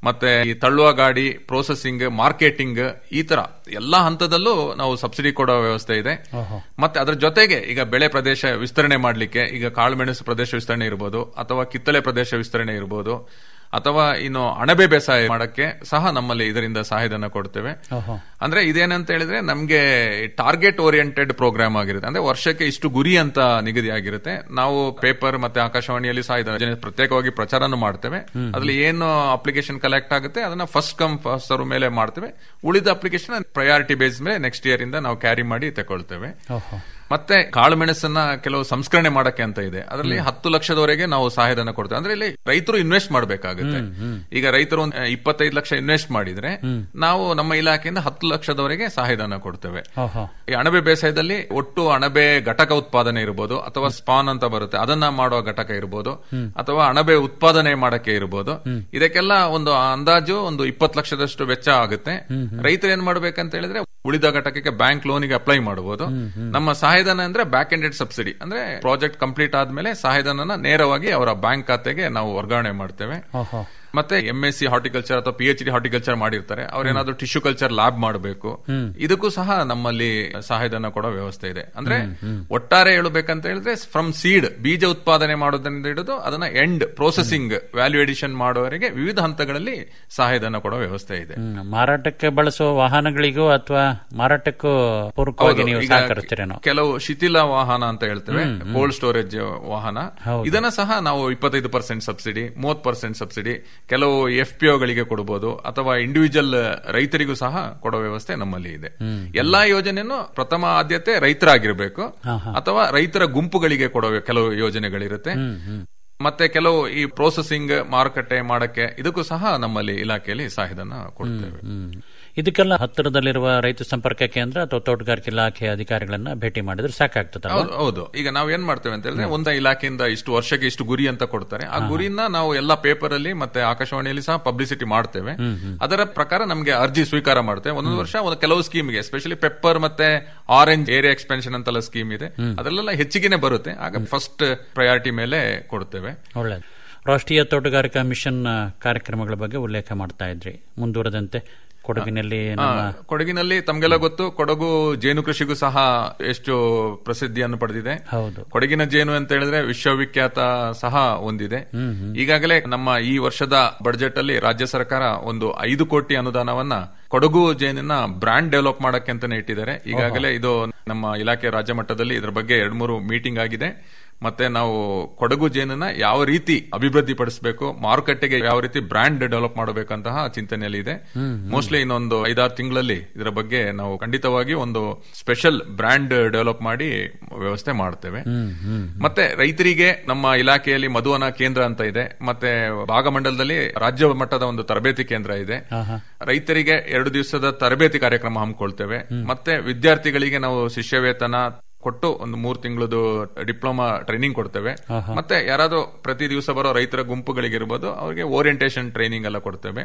ಮತ್ತೆ ಈ ತಳ್ಳುವ ಗಾಡಿ ಪ್ರೋಸೆಸಿಂಗ್ ಮಾರ್ಕೆಟಿಂಗ್ ಈ ತರ ಎಲ್ಲಾ ಹಂತದಲ್ಲೂ ನಾವು ಸಬ್ಸಿಡಿ ಕೊಡೋ ವ್ಯವಸ್ಥೆ ಇದೆ ಮತ್ತೆ ಅದ್ರ ಜೊತೆಗೆ ಈಗ ಬೆಳೆ ಪ್ರದೇಶ ವಿಸ್ತರಣೆ ಮಾಡ್ಲಿಕ್ಕೆ ಈಗ ಕಾಳುಮೆಣಸು ಪ್ರದೇಶ ವಿಸ್ತರಣೆ ಇರ್ಬೋದು ಅಥವಾ ಕಿತ್ತಳೆ ಪ್ರದೇಶ ವಿಸ್ತರಣೆ ಇರ್ಬೋದು ಅಥವಾ ಇನ್ನು ಅಣಬೆ ಬೇಸಾಯ ಮಾಡಕ್ಕೆ ಸಹ ನಮ್ಮಲ್ಲಿ ಇದರಿಂದ ಸಹಾಯಧನ ಕೊಡ್ತೇವೆ ಅಂದ್ರೆ ಇದೇನಂತ ಹೇಳಿದ್ರೆ ನಮ್ಗೆ ಟಾರ್ಗೆಟ್ ಓರಿಯೆಂಟೆಡ್ ಪ್ರೋಗ್ರಾಮ್ ಆಗಿರುತ್ತೆ ಅಂದ್ರೆ ವರ್ಷಕ್ಕೆ ಇಷ್ಟು ಗುರಿ ಅಂತ ನಿಗದಿ ಆಗಿರುತ್ತೆ ನಾವು ಪೇಪರ್ ಮತ್ತೆ ಆಕಾಶವಾಣಿಯಲ್ಲಿ ಸಹ ಇದನ್ನ ಪ್ರತ್ಯೇಕವಾಗಿ ಪ್ರಚಾರನೂ ಮಾಡ್ತೇವೆ ಅದ್ರಲ್ಲಿ ಏನು ಅಪ್ಲಿಕೇಶನ್ ಕಲೆಕ್ಟ್ ಆಗುತ್ತೆ ಅದನ್ನ ಫಸ್ಟ್ ಕಮ್ ಫಸ್ಟ್ ಸರ್ವ್ ಮೇಲೆ ಮಾಡ್ತೇವೆ ಉಳಿದ ಅಪ್ಲಿಕೇಶನ್ ಪ್ರಯಾರಿಟಿ ಬೇಸ್ ಮೇಲೆ ನೆಕ್ಸ್ಟ್ ಇಯರ್ ಇಂದ ನಾವು ಕ್ಯಾರಿ ಮಾಡಿ ತಗೊಳ್ತೇವೆ ಮತ್ತೆ ಕಾಳು ಮೆಣಸನ್ನ ಕೆಲವು ಸಂಸ್ಕರಣೆ ಮಾಡಕ್ಕೆ ಅಂತ ಇದೆ ಅದರಲ್ಲಿ ಹತ್ತು ಲಕ್ಷದವರೆಗೆ ನಾವು ಸಹಾಯಧನ ಕೊಡ್ತೇವೆ ಅಂದ್ರೆ ಇಲ್ಲಿ ರೈತರು ಇನ್ವೆಸ್ಟ್ ಮಾಡಬೇಕಾಗುತ್ತೆ ಈಗ ರೈತರು ಒಂದು ಇಪ್ಪತ್ತೈದು ಲಕ್ಷ ಇನ್ವೆಸ್ಟ್ ಮಾಡಿದ್ರೆ ನಾವು ನಮ್ಮ ಇಲಾಖೆಯಿಂದ ಹತ್ತು ಲಕ್ಷದವರೆಗೆ ಸಹಾಯಧನ ಕೊಡ್ತೇವೆ ಈ ಅಣಬೆ ಬೇಸಾಯದಲ್ಲಿ ಒಟ್ಟು ಅಣಬೆ ಘಟಕ ಉತ್ಪಾದನೆ ಇರಬಹುದು ಅಥವಾ ಸ್ಪಾನ್ ಅಂತ ಬರುತ್ತೆ ಅದನ್ನ ಮಾಡುವ ಘಟಕ ಇರಬಹುದು ಅಥವಾ ಅಣಬೆ ಉತ್ಪಾದನೆ ಮಾಡಕ್ಕೆ ಇರಬಹುದು ಇದಕ್ಕೆಲ್ಲ ಒಂದು ಅಂದಾಜು ಒಂದು ಇಪ್ಪತ್ತು ಲಕ್ಷದಷ್ಟು ವೆಚ್ಚ ಆಗುತ್ತೆ ರೈತರು ಏನ್ ಮಾಡ್ಬೇಕಂತ ಹೇಳಿದ್ರೆ ಉಳಿದ ಘಟಕಕ್ಕೆ ಬ್ಯಾಂಕ್ ಲೋನಿಗೆ ಅಪ್ಲೈ ಮಾಡಬಹುದು ನಮ್ಮ ಸಹಾಯಧನ ಅಂದ್ರೆ ಬ್ಯಾಕ್ ಎಂಡೆಡ್ ಸಬ್ಸಿಡಿ ಅಂದ್ರೆ ಪ್ರಾಜೆಕ್ಟ್ ಕಂಪ್ಲೀಟ್ ಆದ್ಮೇಲೆ ಸಹಾಯಧನನ ನೇರವಾಗಿ ಅವರ ಬ್ಯಾಂಕ್ ಖಾತೆಗೆ ನಾವು ವರ್ಗಾವಣೆ ಮಾಡ್ತೇವೆ ಮತ್ತೆ ಎಂ ಎಸ್ ಸಿ ಹಾರ್ಟಿಕಲ್ಚರ್ ಅಥವಾ ಪಿ ಎಚ್ ಡಿ ಹಾರ್ಟಿಕಲ್ಚರ್ ಮಾಡಿರ್ತಾರೆ ಅವ್ರೇನಾದ್ರೂ ಟಿಶ್ಯೂ ಕಲ್ಚರ್ ಲ್ಯಾಬ್ ಮಾಡಬೇಕು ಇದಕ್ಕೂ ಸಹ ನಮ್ಮಲ್ಲಿ ಸಹಾಯಧನ ಕೊಡೋ ವ್ಯವಸ್ಥೆ ಇದೆ ಅಂದ್ರೆ ಒಟ್ಟಾರೆ ಹೇಳಬೇಕಂತ ಹೇಳಿದ್ರೆ ಫ್ರಮ್ ಸೀಡ್ ಬೀಜ ಉತ್ಪಾದನೆ ಮಾಡೋದ್ರಿಂದ ಹಿಡಿದು ಅದನ್ನ ಎಂಡ್ ಪ್ರೋಸೆಸಿಂಗ್ ವ್ಯಾಲ್ಯೂ ಎಡಿಷನ್ ಮಾಡುವವರೆಗೆ ವಿವಿಧ ಹಂತಗಳಲ್ಲಿ ಸಹಾಯಧನ ಕೊಡೋ ವ್ಯವಸ್ಥೆ ಇದೆ ಹ್ಮ್. ಮಾರಾಟಕ್ಕೆ ಬಳಸುವ ವಾಹನಗಳಿಗೂ ಅಥವಾ ಮಾರಾಟಕ್ಕೂ ಪೂರಕವಾಗಿ ಹೌದು. ನೀವು ಈಗ ಸಹಕರಿಸ್ತೀರೇನೋ ಕೆಲವು ಶಿಥಿಲ ವಾಹನ ಅಂತ ಹೇಳ್ತೇವೆ ಕೋಲ್ಡ್ ಸ್ಟೋರೇಜ್ ವಾಹನ ಇದನ್ನ ಸಹ ನಾವು ಇಪ್ಪತ್ತೈದು ಪರ್ಸೆಂಟ್ ಸಬ್ಸಿಡಿ ಮೂವತ್ ಪರ್ಸೆಂಟ್ ಸಬ್ಸಿಡಿ ಕೆಲವು ಎಫ್ ಪಿ ಗಳಿಗೆ ಕೊಡಬಹುದು ಅಥವಾ ಇಂಡಿವಿಜುವಲ್ ರೈತರಿಗೂ ಸಹ ಕೊಡೋ ವ್ಯವಸ್ಥೆ ನಮ್ಮಲ್ಲಿ ಇದೆ ಎಲ್ಲಾ ಯೋಜನೆಯನ್ನು ಪ್ರಥಮ ಆದ್ಯತೆ ರೈತರಾಗಿರ್ಬೇಕು ಅಥವಾ ರೈತರ ಗುಂಪುಗಳಿಗೆ ಕೊಡೋ ಕೆಲವು ಯೋಜನೆಗಳಿರುತ್ತೆ ಮತ್ತೆ ಕೆಲವು ಈ ಪ್ರೋಸೆಸಿಂಗ್ ಮಾರುಕಟ್ಟೆ ಮಾಡಕ್ಕೆ ಇದಕ್ಕೂ ಸಹ ನಮ್ಮಲ್ಲಿ ಇಲಾಖೆಯಲ್ಲಿ ಸಹಾಯಧನ ಕೊಡ್ತೇವೆ ಹ್ಮ್. ಇದಕ್ಕೆಲ್ಲ ಹತ್ತಿರದಲ್ಲಿರುವ ರೈತ ಸಂಪರ್ಕ ಕೇಂದ್ರ ಅಥವಾ ತೋಟಗಾರಿಕೆ ಇಲಾಖೆ ಅಧಿಕಾರಿಗಳನ್ನ ಭೇಟಿ ಮಾಡಿದ್ರೆ ಸಾಕಾಗ್ತದಲ್ಲ ಹೌದು ಹೌದು ಈಗ ನಾವು ಏನ್ ಮಾಡ್ತೇವೆ ಅಂತ ಹೇಳಿದ್ರೆ ಒಂದ ಇಲಾಖೆಯಿಂದ ಇಷ್ಟು ವರ್ಷಕ್ಕೆ ಇಷ್ಟು ಗುರಿ ಅಂತ ಕೊಡ್ತಾರೆ ಆ ಗುರಿನ ನಾವು ಎಲ್ಲ ಪೇಪರ್ ಅಲ್ಲಿ ಮತ್ತೆ ಆಕಾಶವಾಣಿಯಲ್ಲಿ ಸಹ ಪಬ್ಲಿಸಿಟಿ ಮಾಡ್ತೇವೆ ಅದರ ಪ್ರಕಾರ ನಮಗೆ ಅರ್ಜಿ ಸ್ವೀಕಾರ ಮಾಡ್ತೇವೆ ಒಂದೊಂದು ವರ್ಷ ಒಂದು ಕೆಲವು ಸ್ಕೀಮ್ಗೆ ಎಸ್ಪೆಷಲಿ ಪೆಪ್ಪರ್ ಮತ್ತೆ ಆರೆಂಜ್ ಏರಿಯಾ ಎಕ್ಸ್ಪೆನ್ಷನ್ ಅಂತೆಲ್ಲ ಸ್ಕೀಮ್ ಇದೆ ಅದರಲ್ಲೆಲ್ಲ ಹೆಚ್ಚಿಗೆನೆ ಬರುತ್ತೆ ಆಗ ಫಸ್ಟ್ ಪ್ರಯಾರಿಟಿ ಮೇಲೆ ಕೊಡ್ತೇವೆ ಒಳ್ಳೆಯದು ರಾಷ್ಟ್ರೀಯ ತೋಟಗಾರಿಕಾ ಮಿಷನ್ ಆ, ಕಾರ್ಯಕ್ರಮಗಳ ಬಗ್ಗೆ ಉಲ್ಲೇಖ ಮಾಡ್ತಾ ಇದ್ರಿ ಮುಂದುವರೆದಂತೆ ಕೊಡಗಿನಲ್ಲಿ ನಮ್ಮ ಆ, ಕೊಡಗಿನಲ್ಲಿ ತಮ್ಗೆಲ್ಲ ಗೊತ್ತು ಕೊಡಗು ಜೇನು ಕೃಷಿಗೂ ಸಹ ಎಷ್ಟು ಪ್ರಸಿದ್ಧಿಯನ್ನು ಪಡೆದಿದೆ ಹೌದು ಕೊಡಗಿನ ಜೇನು ಅಂತ ಹೇಳಿದ್ರೆ ವಿಶ್ವವಿಖ್ಯಾತ ಸಹ ಹೊಂದಿದೆ ಈಗಾಗಲೇ ನಮ್ಮ ಈ ವರ್ಷದ ಬಡ್ಜೆಟ್ ಅಲ್ಲಿ ರಾಜ್ಯ ಸರ್ಕಾರ ಒಂದು ಐದು ಕೋಟಿ ಅನುದಾನವನ್ನ ಕೊಡಗು ಜೇನಿನ ಬ್ರಾಂಡ್ ಡೆವಲಪ್ ಮಾಡಕ್ಕೆ ಅಂತಾನೆ ಇಟ್ಟಿದ್ದಾರೆ ಈಗಾಗಲೇ ಇದು ನಮ್ಮ ಇಲಾಖೆ ರಾಜ್ಯ ಮಟ್ಟದಲ್ಲಿ ಇದರ ಬಗ್ಗೆ ಎರಡ್ ಮೂರು ಮೀಟಿಂಗ್ ಆಗಿದೆ ಮತ್ತೆ ನಾವು ಕೊಡಗು ಜೇನನ್ನ ಯಾವ ರೀತಿ ಅಭಿವೃದ್ಧಿ ಪಡಿಸಬೇಕು ಮಾರುಕಟ್ಟೆಗೆ ಯಾವ ರೀತಿ ಬ್ರಾಂಡ್ ಡೆವಲಪ್ ಮಾಡಬೇಕಂತಹ ಚಿಂತನೆಯಲ್ಲಿ ಇದೆ ಮೋಸ್ಟ್ಲಿ ಇನ್ನೊಂದು ಐದಾರು ತಿಂಗಳಲ್ಲಿ ಇದರ ಬಗ್ಗೆ ನಾವು ಖಂಡಿತವಾಗಿ ಒಂದು ಸ್ಪೆಷಲ್ ಬ್ರಾಂಡ್ ಡೆವಲಪ್ ಮಾಡಿ ವ್ಯವಸ್ಥೆ ಮಾಡ್ತೇವೆ ಮತ್ತೆ ರೈತರಿಗೆ ನಮ್ಮ ಇಲಾಖೆಯಲ್ಲಿ ಮಧುವನ ಕೇಂದ್ರ ಅಂತ ಇದೆ ಮತ್ತೆ ಭಾಗಮಂಡಲದಲ್ಲಿ ರಾಜ್ಯ ಮಟ್ಟದ ಒಂದು ತರಬೇತಿ ಕೇಂದ್ರ ಇದೆ ರೈತರಿಗೆ ಎರಡು ದಿವಸದ ತರಬೇತಿ ಕಾರ್ಯಕ್ರಮ ಹಮ್ಮಿಕೊಳ್ತೇವೆ ಮತ್ತೆ ವಿದ್ಯಾರ್ಥಿಗಳಿಗೆ ನಾವು ಶಿಷ್ಯ ವೇತನ ಕೊಟ್ಟು ಒಂದು ಮೂರು ತಿಂಗಳದು ಡಿಪ್ಲೊಮಾ ಟ್ರೈನಿಂಗ್ ಕೊಡ್ತೇವೆ ಮತ್ತೆ ಯಾರಾದ್ರೂ ಪ್ರತಿ ದಿವಸ ಬರೋ ರೈತರ ಗುಂಪುಗಳಿಗೆ ಇರ್ಬೋದು ಅವರಿಗೆ ಓರಿಯಂಟೇಶನ್ ಟ್ರೈನಿಂಗ್ ಎಲ್ಲ ಕೊಡ್ತೇವೆ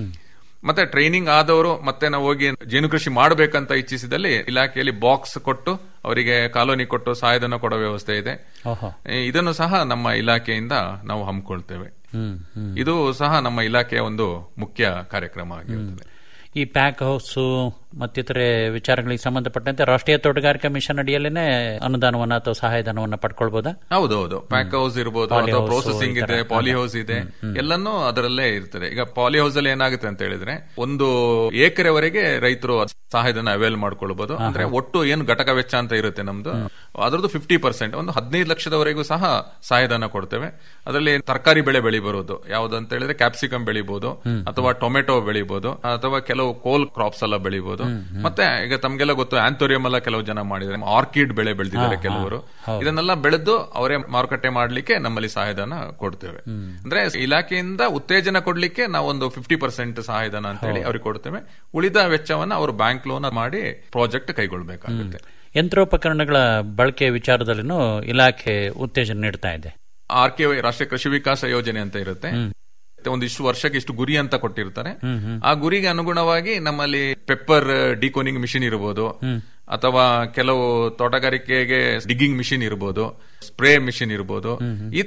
ಮತ್ತೆ ಟ್ರೈನಿಂಗ್ ಆದವರು ಮತ್ತೆ ನಾವು ಹೋಗಿ ಜೇನು ಕೃಷಿ ಮಾಡಬೇಕಂತ ಇಚ್ಛಿಸಿದಲ್ಲಿ ಇಲಾಖೆಯಲ್ಲಿ ಬಾಕ್ಸ್ ಕೊಟ್ಟು ಅವರಿಗೆ ಕಾಲೋನಿ ಕೊಟ್ಟು ಸಹಾಯಧನ ಕೊಡೋ ವ್ಯವಸ್ಥೆ ಇದೆ ಓಹೋ ಈ ಇದನ್ನು ಸಹ ನಮ್ಮ ಇಲಾಖೆಯಿಂದ ನಾವು ಹಮ್ಮಿಕೊಳ್ತೇವೆ ಹ್ಮ್ ಹ್ಮ್ ಇದು ಸಹ ನಮ್ಮ ಇಲಾಖೆಯ ಒಂದು ಮುಖ್ಯ ಕಾರ್ಯಕ್ರಮ ಆಗಿರುತ್ತದೆ ಈ ಪ್ಯಾಕ್ ಹೌಸ್ ಮತ್ತಿತರೆ ವಿಚಾರಗಳಿಗೆ ಸಂಬಂಧಪಟ್ಟಂತೆ ರಾಷ್ಟ್ರೀಯ ತೋಟಗಾರಿಕಾ ಮಿಷನ್ ಅಡಿಯಲ್ಲೇನೆ ಅನುದಾನವನ್ನ ಅಥವಾ ಸಹಾಯಧನವನ್ನ ಪಡ್ಕೊಳ್ಬೋದಾ ಹೌದೌದು ಪ್ಯಾಕ್ ಹೌಸ್ ಇರ್ಬೋದು Poly ಅಥವಾ house ಪ್ರೋಸೆಸಿಂಗ್ ಈ ತರ. ಇದೆ ಪಾಲಿ ಹೌಸ್ ಇದೆ ಎಲ್ಲಾನು ಅದರಲ್ಲೇ ಇರ್ತದೆ ಈಗ ಪಾಲಿ ಹೌಸ್ ಅಲ್ಲಿ ಏನಾಗುತ್ತೆ ಅಂತ ಹೇಳಿದ್ರೆ ಒಂದು ಏಕರೆವರೆಗೆ ರೈತರು ಸಹಾಯಧನ ಅವೈಲ್ ಮಾಡ್ಕೊಳ್ಬಹುದು ಅಂದ್ರೆ ಒಟ್ಟು ಏನು ಘಟಕ ವೆಚ್ಚ ಅಂತ ಇರುತ್ತೆ ನಮ್ದು ಅದರದ್ದು ಫಿಫ್ಟಿ ಪರ್ಸೆಂಟ್ ಒಂದು ಹದಿನೈದು ಲಕ್ಷದವರೆಗೂ ಸಹ ಸಹಾಯಧನ ಕೊಡ್ತೇವೆ ಅದರಲ್ಲಿ ತರಕಾರಿ ಬೆಳೆ ಬೆಳಿಬರೋದು ಯಾವ್ದಂತ ಹೇಳಿದ್ರೆ ಕ್ಯಾಪ್ಸಿಕಮ್ ಬೆಳಿಬಹುದು ಅಥವಾ ಟೊಮೆಟೊ ಬೆಳಿಬಹುದು ಅಥವಾ ಕೆಲವು ಕೋಲ್ ಕ್ರಾಪ್ಸ್ ಎಲ್ಲ ಬೆಳಿಬಹುದು ಮತ್ತೆ ಈಗ ತಮ್ಗೆಲ್ಲ ಗೊತ್ತು ಆಂಥೋರಿಯಂ ಎಲ್ಲ ಕೆಲವು ಜನ ಮಾಡಿದ್ದಾರೆ ಆರ್ಕಿಡ್ ಬೆಳೆ ಬೆಳೆದಿದ್ದಾರೆ ಕೆಲವರು ಇದನ್ನೆಲ್ಲ ಬೆಳೆದು ಅವರೇ ಮಾರುಕಟ್ಟೆ ಮಾಡ್ಲಿಕ್ಕೆ ನಮ್ಮಲ್ಲಿ ಸಹಾಯಧನ ಕೊಡ್ತೇವೆ ಅಂದ್ರೆ ಇಲಾಖೆಯಿಂದ ಉತ್ತೇಜನ ಕೊಡ್ಲಿಕ್ಕೆ ನಾವೊಂದು ಫಿಫ್ಟಿ ಪರ್ಸೆಂಟ್ ಸಹಾಯಧನ ಅಂತ ಹೇಳಿ ಅವ್ರಿಗೆ ಕೊಡ್ತೇವೆ ಉಳಿದ ವೆಚ್ಚವನ್ನ ಅವರು ಬ್ಯಾಂಕ್ ಲೋನ್ ಮಾಡಿ ಪ್ರಾಜೆಕ್ಟ್ ಕೈಗೊಳ್ಬೇಕಾಗುತ್ತೆ ಯಂತ್ರೋಪಕರಣಗಳ ಬಳಕೆ ವಿಚಾರದಲ್ಲಿನೂ ಇಲಾಖೆ ಉತ್ತೇಜನ ನೀಡ್ತಾ ಇದೆ ಆರ್ ಕೆ ರಾಷ್ಟ್ರೀಯ ಕೃಷಿ ವಿಕಾಸ ಯೋಜನೆ ಅಂತ ಇರುತ್ತೆ ಒಂದಿಷ್ಟು ವರ್ಷಕ್ಕೆ ಇಷ್ಟು ಗುರಿ ಅಂತ ಕೊಟ್ಟಿರ್ತಾರೆ ಆ ಗುರಿಗೆ ಅನುಗುಣವಾಗಿ ನಮ್ಮಲ್ಲಿ ಪೆಪ್ಪರ್ ಡಿಕೋನಿಂಗ್ ಮಿಷಿನ್ ಇರಬಹುದು ಅಥವಾ ಕೆಲವು ತೋಟಗಾರಿಕೆಗೆ ಡಿಗ್ಗಿಂಗ್ ಮಿಷಿನ್ ಇರಬಹುದು ಸ್ಪ್ರೇ ಮಿಷಿನ್ ಇರಬಹುದು ಈ ತರ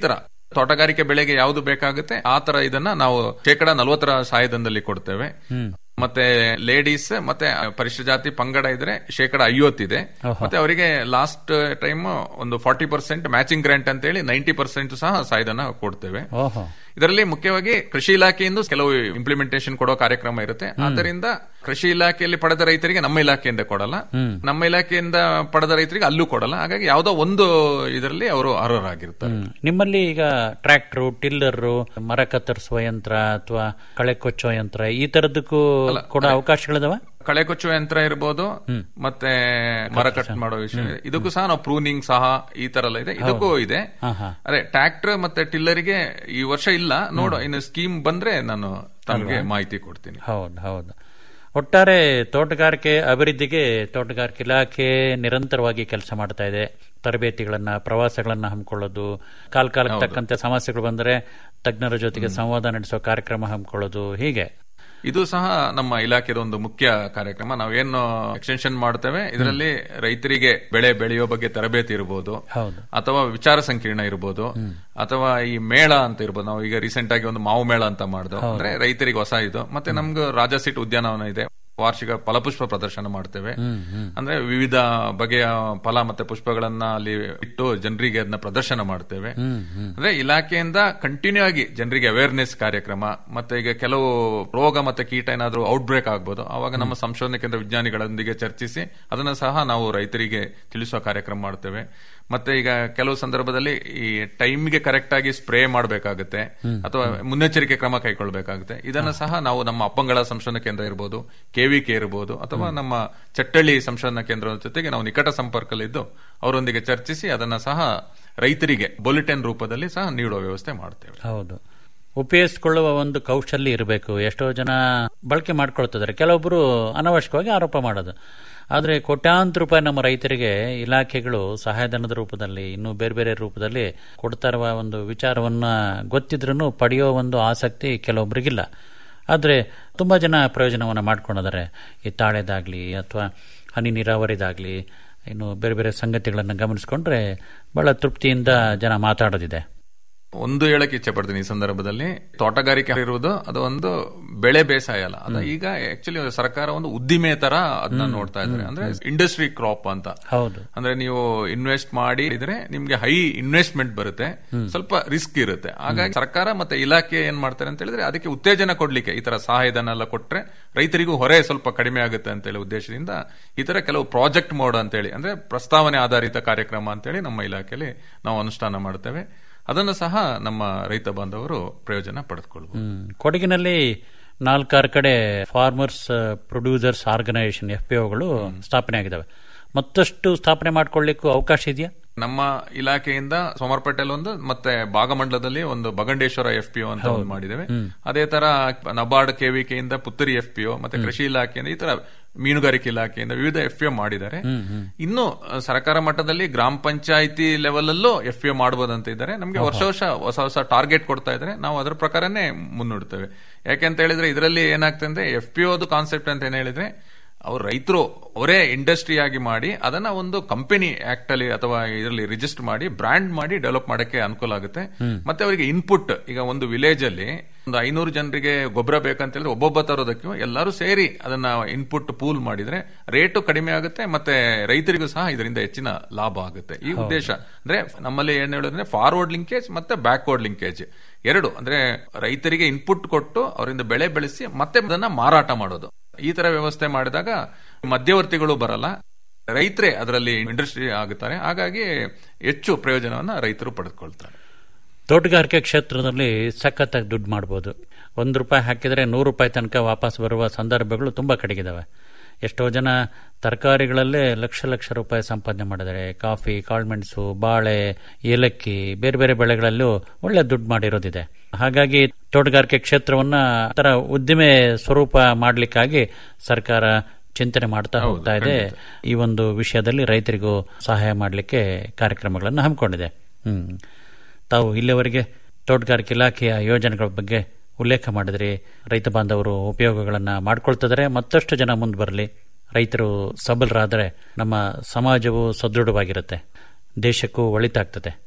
ತೋಟಗಾರಿಕೆ ಬೆಳೆಗೆ ಯಾವುದು ಬೇಕಾಗುತ್ತೆ ಆ ತರ ಇದನ್ನ ನಾವು ಶೇಕಡ ನಲವತ್ತರ ಸಹಾಯಧನದಲ್ಲಿ ಕೊಡ್ತೇವೆ ಮತ್ತೆ ಲೇಡೀಸ್ ಮತ್ತೆ ಪರಿಶಿಷ್ಟ ಜಾತಿ ಪಂಗಡ ಇದ್ರೆ ಶೇಕಡ ಐವತ್ತಿದೆ ಮತ್ತೆ ಅವರಿಗೆ ಲಾಸ್ಟ್ ಟೈಮ್ ಒಂದು ಫಾರ್ಟಿ ಪರ್ಸೆಂಟ್ ಮ್ಯಾಚಿಂಗ್ ಗ್ರಾಂಟ್ ಅಂತ ಹೇಳಿ ನೈಂಟಿ ಪರ್ಸೆಂಟ್ ಸಹ ಸಹಾಯಧನ ಕೊಡ್ತೇವೆ ಓಹೋ ಇದರಲ್ಲಿ ಮುಖ್ಯವಾಗಿ ಕೃಷಿ ಇಲಾಖೆಯಿಂದ ಕೆಲವು ಇಂಪ್ಲಿಮೆಂಟೇಷನ್ ಕೊಡೋ ಕಾರ್ಯಕ್ರಮ ಇರುತ್ತೆ ಆದ್ದರಿಂದ ಕೃಷಿ ಇಲಾಖೆಯಲ್ಲಿ ಪಡೆದ ರೈತರಿಗೆ ನಮ್ಮ ಇಲಾಖೆಯಿಂದ ಕೊಡಲ್ಲ ನಮ್ಮ ಇಲಾಖೆಯಿಂದ ಪಡೆದ ರೈತರಿಗೆ ಅಲ್ಲೂ ಕೊಡಲ್ಲ ಹಾಗಾಗಿ ಯಾವುದೋ ಒಂದು ಇದರಲ್ಲಿ ಅವರು ಅರ್ಹರಾಗಿರ್ತಾರೆ ಹ್ಮ್. ನಿಮ್ಮಲ್ಲಿ ಈಗ ಟ್ರ್ಯಾಕ್ಟರ್ ಟಿಲ್ಲರ್ ಮರ ಕತ್ತರಿಸುವ ಯಂತ್ರ ಅಥವಾ ಕಳೆ ಕೊಚ್ಚುವ ಯಂತ್ರ ಈ ತರದಕ್ಕೂ ಕೂಡ ಅವಕಾಶಗಳಿದಾವ ಕಳೆ ಕೊಚ್ಚುವ ಯಂತ್ರ ಇರ್ಬೋದು ಮತ್ತೆ ಮರ ಕಟ್ ಮಾಡೋ ವಿಷಯ ಇದೆ. ಇದಕ್ಕೂ ಸಹ ನಾವು ಪ್ರೂನಿಂಗ್ ಸಹ ಈ ತರ ಎಲ್ಲ ಇದೆ ಇದಕ್ಕೂ ಇದೆ ಅದೇ ಟ್ರ್ಯಾಕ್ಟರ್ ಮತ್ತೆ ಟಿಲ್ಲರಿಗೆ ಈ ವರ್ಷ ಇಲ್ಲ ನೋಡು ಇನ್ನು ಸ್ಕೀಮ್ ಬಂದ್ರೆ ನಾನು ತಮಗೆ ಮಾಹಿತಿ ಕೊಡ್ತೀನಿ ಹೌದು ಹೌದು ಒಟ್ಟಾರೆ ತೋಟಗಾರಿಕೆ ಅಭಿವೃದ್ಧಿಗೆ ತೋಟಗಾರಿಕೆ ಇಲಾಖೆ ನಿರಂತರವಾಗಿ ಕೆಲಸ ಮಾಡ್ತಾ ಇದೆ ತರಬೇತಿಗಳನ್ನ ಪ್ರವಾಸಗಳನ್ನ ಹಮ್ಮಿಕೊಳ್ಳೋದು ಕಾಲ ಕಾಲಕ್ಕೆ ತಕ್ಕಂತೆ ಸಮಸ್ಯೆಗಳು ಬಂದರೆ ತಜ್ಞರ ಜೊತೆಗೆ ಸಂವಾದ ನಡೆಸೋ ಕಾರ್ಯಕ್ರಮ ಹಮ್ಮಿಕೊಳ್ಳೋದು ಹೀಗೆ ಇದು ಸಹ ನಮ್ಮ ಇಲಾಖೆದ ಒಂದು ಮುಖ್ಯ ಕಾರ್ಯಕ್ರಮ ನಾವೇನು ಎಕ್ಸ್ಟೆನ್ಷನ್ ಮಾಡ್ತೇವೆ ಇದರಲ್ಲಿ ರೈತರಿಗೆ ಬೆಳೆ ಬೆಳೆಯೋ ಬಗ್ಗೆ ತರಬೇತಿ ಇರಬಹುದು ಹೌದು ಅಥವಾ ವಿಚಾರ ಸಂಕಿರಣ ಇರಬಹುದು ಅಥವಾ ಈ ಮೇಳ ಅಂತ ಇರ್ಬೋದು ನಾವು ಈಗ ರೀಸೆಂಟ್ ಆಗಿ ಒಂದು ಮಾವು ಮೇಳ ಅಂತ ಮಾಡಿದ್ವು ಅಂದ್ರೆ ರೈತರಿಗೆ ಹೊಸ ಇದು ಮತ್ತೆ ನಮ್ಗೆ ರಾಜಾ ಸೀಟ್ ಉದ್ಯಾನವನ ಇದೆ ವಾರ್ಷಿಕ ಫಲಪುಷ್ಪ ಪ್ರದರ್ಶನ ಮಾಡ್ತೇವೆ ಅಂದ್ರೆ ವಿವಿಧ ಬಗೆಯ ಫಲ ಮತ್ತೆ ಪುಷ್ಪಗಳನ್ನ ಅಲ್ಲಿ ಇಟ್ಟು ಜನರಿಗೆ ಅದನ್ನ ಪ್ರದರ್ಶನ ಮಾಡ್ತೇವೆ ಅಂದ್ರೆ ಇಲಾಖೆಯಿಂದ ಕಂಟಿನ್ಯೂ ಆಗಿ ಜನರಿಗೆ ಅವೇರ್ನೆಸ್ ಕಾರ್ಯಕ್ರಮ ಮತ್ತೆ ಈಗ ಕೆಲವು ರೋಗ ಮತ್ತೆ ಕೀಟ ಏನಾದ್ರೂ ಔಟ್ಬ್ರೇಕ್ ಆಗ್ಬೋದು ಅವಾಗ ನಮ್ಮ ಸಂಶೋಧನಾ ಕೇಂದ್ರ ವಿಜ್ಞಾನಿಗಳೊಂದಿಗೆ ಚರ್ಚಿಸಿ ಅದನ್ನ ಸಹ ನಾವು ರೈತರಿಗೆ ತಿಳಿಸುವ ಕಾರ್ಯಕ್ರಮ ಮಾಡ್ತೇವೆ ಮತ್ತೆ ಈಗ ಕೆಲವು ಸಂದರ್ಭದಲ್ಲಿ ಈ ಟೈಮ್ಗೆ ಕರೆಕ್ಟ್ ಆಗಿ ಸ್ಪ್ರೇ ಮಾಡಬೇಕಾಗುತ್ತೆ ಅಥವಾ ಮುನ್ನೆಚ್ಚರಿಕೆ ಕ್ರಮ ಕೈಗೊಳ್ಳಬೇಕಾಗುತ್ತೆ ಇದನ್ನ ಸಹ ನಾವು ನಮ್ಮ ಅಪ್ಪಂಗಳ ಸಂಶೋಧನಾ ಕೇಂದ್ರ ಇರಬಹುದು ಕೆವಿಕೆ ಇರಬಹುದು ಅಥವಾ ನಮ್ಮ ಚಟ್ಟಳ್ಳಿ ಸಂಶೋಧನಾ ಕೇಂದ್ರದ ಜೊತೆಗೆ ನಾವು ನಿಕಟ ಸಂಪರ್ಕದಲ್ಲಿದ್ದು ಅವರೊಂದಿಗೆ ಚರ್ಚಿಸಿ ಅದನ್ನ ಸಹ ರೈತರಿಗೆ ಬುಲೆಟಿನ್ ರೂಪದಲ್ಲಿ ಸಹ ನೀಡುವ ವ್ಯವಸ್ಥೆ ಮಾಡ್ತೇವೆ ಹೌದು ಉಪಯೋಗಿಸಿಕೊಳ್ಳುವ ಒಂದು ಕೌಶಲ್ಯ ಇರಬೇಕು ಎಷ್ಟೋ ಜನ ಬಳಕೆ ಮಾಡ್ಕೊಳ್ತಿದ್ದಾರೆ ಕೆಲವೊಬ್ಬರು ಅನವಶ್ಯಕವಾಗಿ ಆರೋಪ ಮಾಡೋದು ಆದರೆ ಕೋಟ್ಯಾಂತರ ರೂಪಾಯಿ ನಮ್ಮ ರೈತರಿಗೆ ಇಲಾಖೆಗಳು ಸಹಾಯಧನದ ರೂಪದಲ್ಲಿ ಇನ್ನು ಬೇರೆ ಬೇರೆ ರೂಪದಲ್ಲಿ ಕೊಡ್ತಾ ಇರುವ ಒಂದು ವಿಚಾರವನ್ನ ಗೊತ್ತಿದ್ರೂ ಪಡೆಯೋ ಒಂದು ಆಸಕ್ತಿ ಕೆಲವೊಬ್ಬರಿಗಿಲ್ಲ ಆದರೆ ತುಂಬ ಜನ ಪ್ರಯೋಜನವನ್ನು ಮಾಡ್ಕೊಂಡಿದ್ದಾರೆ ಈ ತಾಳೆದಾಗಲಿ ಅಥವಾ ಹನಿ ನೀರಾವರಿದಾಗಲಿ ಇನ್ನು ಬೇರೆ ಬೇರೆ ಸಂಗತಿಗಳನ್ನು ಗಮನಿಸಿಕೊಂಡ್ರೆ ಬಹಳ ತೃಪ್ತಿಯಿಂದ ಜನ ಮಾತಾಡೋದಿದೆ ಒಂದು ಹೇಳಕ್ ಇಚ್ಛೆ ಪಡ್ತೀನಿ ಈ ಸಂದರ್ಭದಲ್ಲಿ ತೋಟಗಾರಿಕೆ ಇರುವುದು ಅದು ಒಂದು ಬೆಳೆ ಬೇಸಾಯ ಅಲ್ಲ ಅದ ಈಗ ಆಕ್ಚುಲಿ ಸರ್ಕಾರ ಒಂದು ಉದ್ದಿಮೆ ತರ ಅದನ್ನ ನೋಡ್ತಾ ಇದ್ದಾರೆ ಅಂದ್ರೆ ಇಂಡಸ್ಟ್ರಿ ಕ್ರಾಪ್ ಅಂತ ಹೌದು ಅಂದ್ರೆ ನೀವು ಇನ್ವೆಸ್ಟ್ ಮಾಡಿ ಇದ್ರೆ ನಿಮ್ಗೆ ಹೈ ಇನ್ವೆಸ್ಟ್ಮೆಂಟ್ ಬರುತ್ತೆ ಸ್ವಲ್ಪ ರಿಸ್ಕ್ ಇರುತ್ತೆ ಹಾಗಾಗಿ ಸರ್ಕಾರ ಮತ್ತೆ ಇಲಾಖೆ ಏನ್ ಮಾಡ್ತಾರೆ ಅಂತ ಹೇಳಿದ್ರೆ ಅದಕ್ಕೆ ಉತ್ತೇಜನ ಕೊಡ್ಲಿಕ್ಕೆ ಈ ತರ ಸಹಾಯಧನ ಎಲ್ಲ ಕೊಟ್ರೆ ರೈತರಿಗೂ ಹೊರೆ ಸ್ವಲ್ಪ ಕಡಿಮೆ ಆಗುತ್ತೆ ಅಂತ ಹೇಳಿ ಉದ್ದೇಶದಿಂದ ಈ ತರ ಕೆಲವು ಪ್ರಾಜೆಕ್ಟ್ ಮೋಡ್ ಅಂತೇಳಿ ಅಂದ್ರೆ ಪ್ರಸ್ತಾವನೆ ಆಧಾರಿತ ಕಾರ್ಯಕ್ರಮ ಅಂತೇಳಿ ನಮ್ಮ ಇಲಾಖೆಯಲ್ಲಿ ನಾವು ಅನುಷ್ಠಾನ ಮಾಡ್ತೇವೆ ಅದನ್ನು ಸಹ ನಮ್ಮ ರೈತ ಬಾಂಧವರು ಪ್ರಯೋಜನ ಪಡೆದುಕೊಳ್ಳಬಹುದು ಹ್ಮ್. ಕೊಡಗಿನಲ್ಲಿ ನಾಲ್ಕಾರು ಕಡೆ farmers producers organisation F P ಒಗಳು ಸ್ಥಾಪನೆ ಆಗಿದ್ದಾವೆ ಮತ್ತಷ್ಟು ಸ್ಥಾಪನೆ ಮಾಡ್ಕೊಳ್ಳಿಕ್ಕೂ ಅವಕಾಶ ಇದೆಯಾ ನಮ್ಮ ಇಲಾಖೆಯಿಂದ ಸೋಮವಾರಪೇಟೆಲ್ ಒಂದು ಮತ್ತೆ ಭಾಗಮಂಡಲದಲ್ಲಿ ಒಂದು ಬಗಂಡೇಶ್ವರ ಎಫ್ ಪಿ ಅಂತ ಒಂದು ಮಾಡಿದ್ದೇವೆ ಅದೇ ತರ ನಬಾರ್ಡ್ ಕೆವಿಕೆಯಿಂದ ಪುತ್ತೂರಿ ಎಫ್ ಪಿ ಮತ್ತೆ ಕೃಷಿ ಇಲಾಖೆಯಿಂದ ಈ ತರ ಮೀನುಗಾರಿಕೆ ಇಲಾಖೆಯಿಂದ ವಿವಿಧ ಎಫ್ ಪಿ ಮಾಡಿದ್ದಾರೆ ಇನ್ನು ಅಹ್, ಸರ್ಕಾರ ಮಟ್ಟದಲ್ಲಿ ಗ್ರಾಮ ಪಂಚಾಯಿತಿ ಲೆವೆಲ್ ಅಲ್ಲೂ ಎಫ್ ಪಿ ಮಾಡಬಹುದಂತ ಇದ್ದಾರೆ ನಮಗೆ ವರ್ಷ ವರ್ಷ ಹೊಸ ಹೊಸ ಟಾರ್ಗೆಟ್ ಕೊಡ್ತಾ ಇದ್ದಾರೆ ನಾವು ಅದರ ಪ್ರಕಾರನೇ ಮುನ್ನುಡ್ತೇವೆ ಯಾಕೆಂತ ಹೇಳಿದ್ರೆ ಇದರಲ್ಲಿ ಏನಾಗ್ತದೆ ಅಂದ್ರೆ ಎಫ್ ಪಿ ಓದು ಕಾನ್ಸೆಪ್ಟ್ ಅಂತ ಏನ್ ಹೇಳಿದ್ರೆ ಅವ್ರು ರೈತರು ಅವರೇ ಇಂಡಸ್ಟ್ರಿ ಆಗಿ ಮಾಡಿ ಅದನ್ನ ಒಂದು ಕಂಪನಿ ಆಕ್ಟ್ ಅಲ್ಲಿ ಅಥವಾ ಇದರಲ್ಲಿ ರಿಜಿಸ್ಟರ್ ಮಾಡಿ ಬ್ರ್ಯಾಂಡ್ ಮಾಡಿ ಡೆವಲಪ್ ಮಾಡಕ್ಕೆ ಅನುಕೂಲ ಆಗುತ್ತೆ ಮತ್ತೆ ಅವರಿಗೆ ಇನ್ಪುಟ್ ಈಗ ಒಂದು ವಿಲೇಜ್ ಅಲ್ಲಿ ಒಂದು ಐನೂರು ಜನರಿಗೆ ಗೊಬ್ಬರ ಬೇಕಂತ ಹೇಳಿದ್ರೆ ಒಬ್ಬೊಬ್ಬ ತರೋದಕ್ಕೂ ಎಲ್ಲರೂ ಸೇರಿ ಅದನ್ನ ಇನ್ಪುಟ್ ಪೂಲ್ ಮಾಡಿದ್ರೆ ರೇಟು ಕಡಿಮೆ ಆಗುತ್ತೆ ಮತ್ತೆ ರೈತರಿಗೂ ಸಹ ಇದರಿಂದ ಹೆಚ್ಚಿನ ಲಾಭ ಆಗುತ್ತೆ ಈ ಉದ್ದೇಶ ಅಂದ್ರೆ ನಮ್ಮಲ್ಲಿ ಏನ್ ಹೇಳೋದ್ರೆ ಫಾರ್ವರ್ಡ್ ಲಿಂಕೇಜ್ ಮತ್ತೆ ಬ್ಯಾಕ್ವರ್ಡ್ ಲಿಂಕೇಜ್ ಎರಡು ಅಂದ್ರೆ ರೈತರಿಗೆ ಇನ್ಪುಟ್ ಕೊಟ್ಟು ಅವರಿಂದ ಬೆಳೆ ಬೆಳೆಸಿ ಮತ್ತೆ ಅದನ್ನ ಮಾರಾಟ ಮಾಡೋದು ಈ ತರ ವ್ಯವಸ್ಥೆ ಮಾಡಿದಾಗ ಮಧ್ಯವರ್ತಿಗಳು ಬರಲ್ಲ ರೈತರೇ ಅದರಲ್ಲಿ ಇಂಡಸ್ಟ್ರಿ ಆಗುತ್ತಾರೆ ಹಾಗಾಗಿ ಹೆಚ್ಚು ಪ್ರಯೋಜನವನ್ನ ರೈತರು ಪಡೆದುಕೊಳ್ತಾರೆ ತೋಟಗಾರಿಕೆ ಕ್ಷೇತ್ರದಲ್ಲಿ ಸಖತ್ತಾಗಿ ದುಡ್ಡು ಮಾಡ್ಬೋದು ಒಂದು ರೂಪಾಯಿ ಹಾಕಿದರೆ ನೂರು ರೂಪಾಯಿ ತನಕ ವಾಪಸ್ ಬರುವ ಸಂದರ್ಭಗಳು ತುಂಬ ಕಡೆಗಿದ್ದಾವೆ ಎಷ್ಟೋ ಜನ ತರಕಾರಿಗಳಲ್ಲೇ ಲಕ್ಷ ಲಕ್ಷ ರೂಪಾಯಿ ಸಂಪಾದನೆ ಮಾಡಿದ್ದಾರೆ ಕಾಫಿ ಕಾಳುಮೆಣಸು ಬಾಳೆ ಏಲಕ್ಕಿ ಬೇರೆ ಬೇರೆ ಬೆಳೆಗಳಲ್ಲೂ ಒಳ್ಳೆ ದುಡ್ಡು ಮಾಡಿರೋದಿದೆ ಹಾಗಾಗಿ ತೋಟಗಾರಿಕೆ ಕ್ಷೇತ್ರವನ್ನ ತರ ಉದ್ದಿಮೆ ಸ್ವರೂಪ ಮಾಡಲಿಕ್ಕಾಗಿ ಸರ್ಕಾರ ಚಿಂತನೆ ಮಾಡ್ತಾ ಹೋಗ್ತಾ ಇದೆ ಈ ಒಂದು ವಿಷಯದಲ್ಲಿ ರೈತರಿಗೂ ಸಹಾಯ ಮಾಡಲಿಕ್ಕೆ ಕಾರ್ಯಕ್ರಮಗಳನ್ನು ಹಮ್ಮಿಕೊಂಡಿದೆ ಹ್ಮ್ ತಾವು ಇಲ್ಲಿವರೆಗೆ ತೋಟಗಾರಿಕೆ ಇಲಾಖೆಯ ಯೋಜನೆಗಳ ಬಗ್ಗೆ ಉಲ್ಲೇಖ ಮಾಡಿದ್ರಿ ರೈತ ಬಾಂಧವರು ಉಪಯೋಗಗಳನ್ನು ಮಾಡ್ಕೊಳ್ತಿದ್ದಾರೆ ಮತ್ತಷ್ಟು ಜನ ಮುಂದೆ ಬರಲಿ ರೈತರು ಸಬಲರಾದರೆ ನಮ್ಮ ಸಮಾಜವು ಸದೃಢವಾಗಿರುತ್ತೆ ದೇಶಕ್ಕೂ ಒಳಿತಾಗ್ತದೆ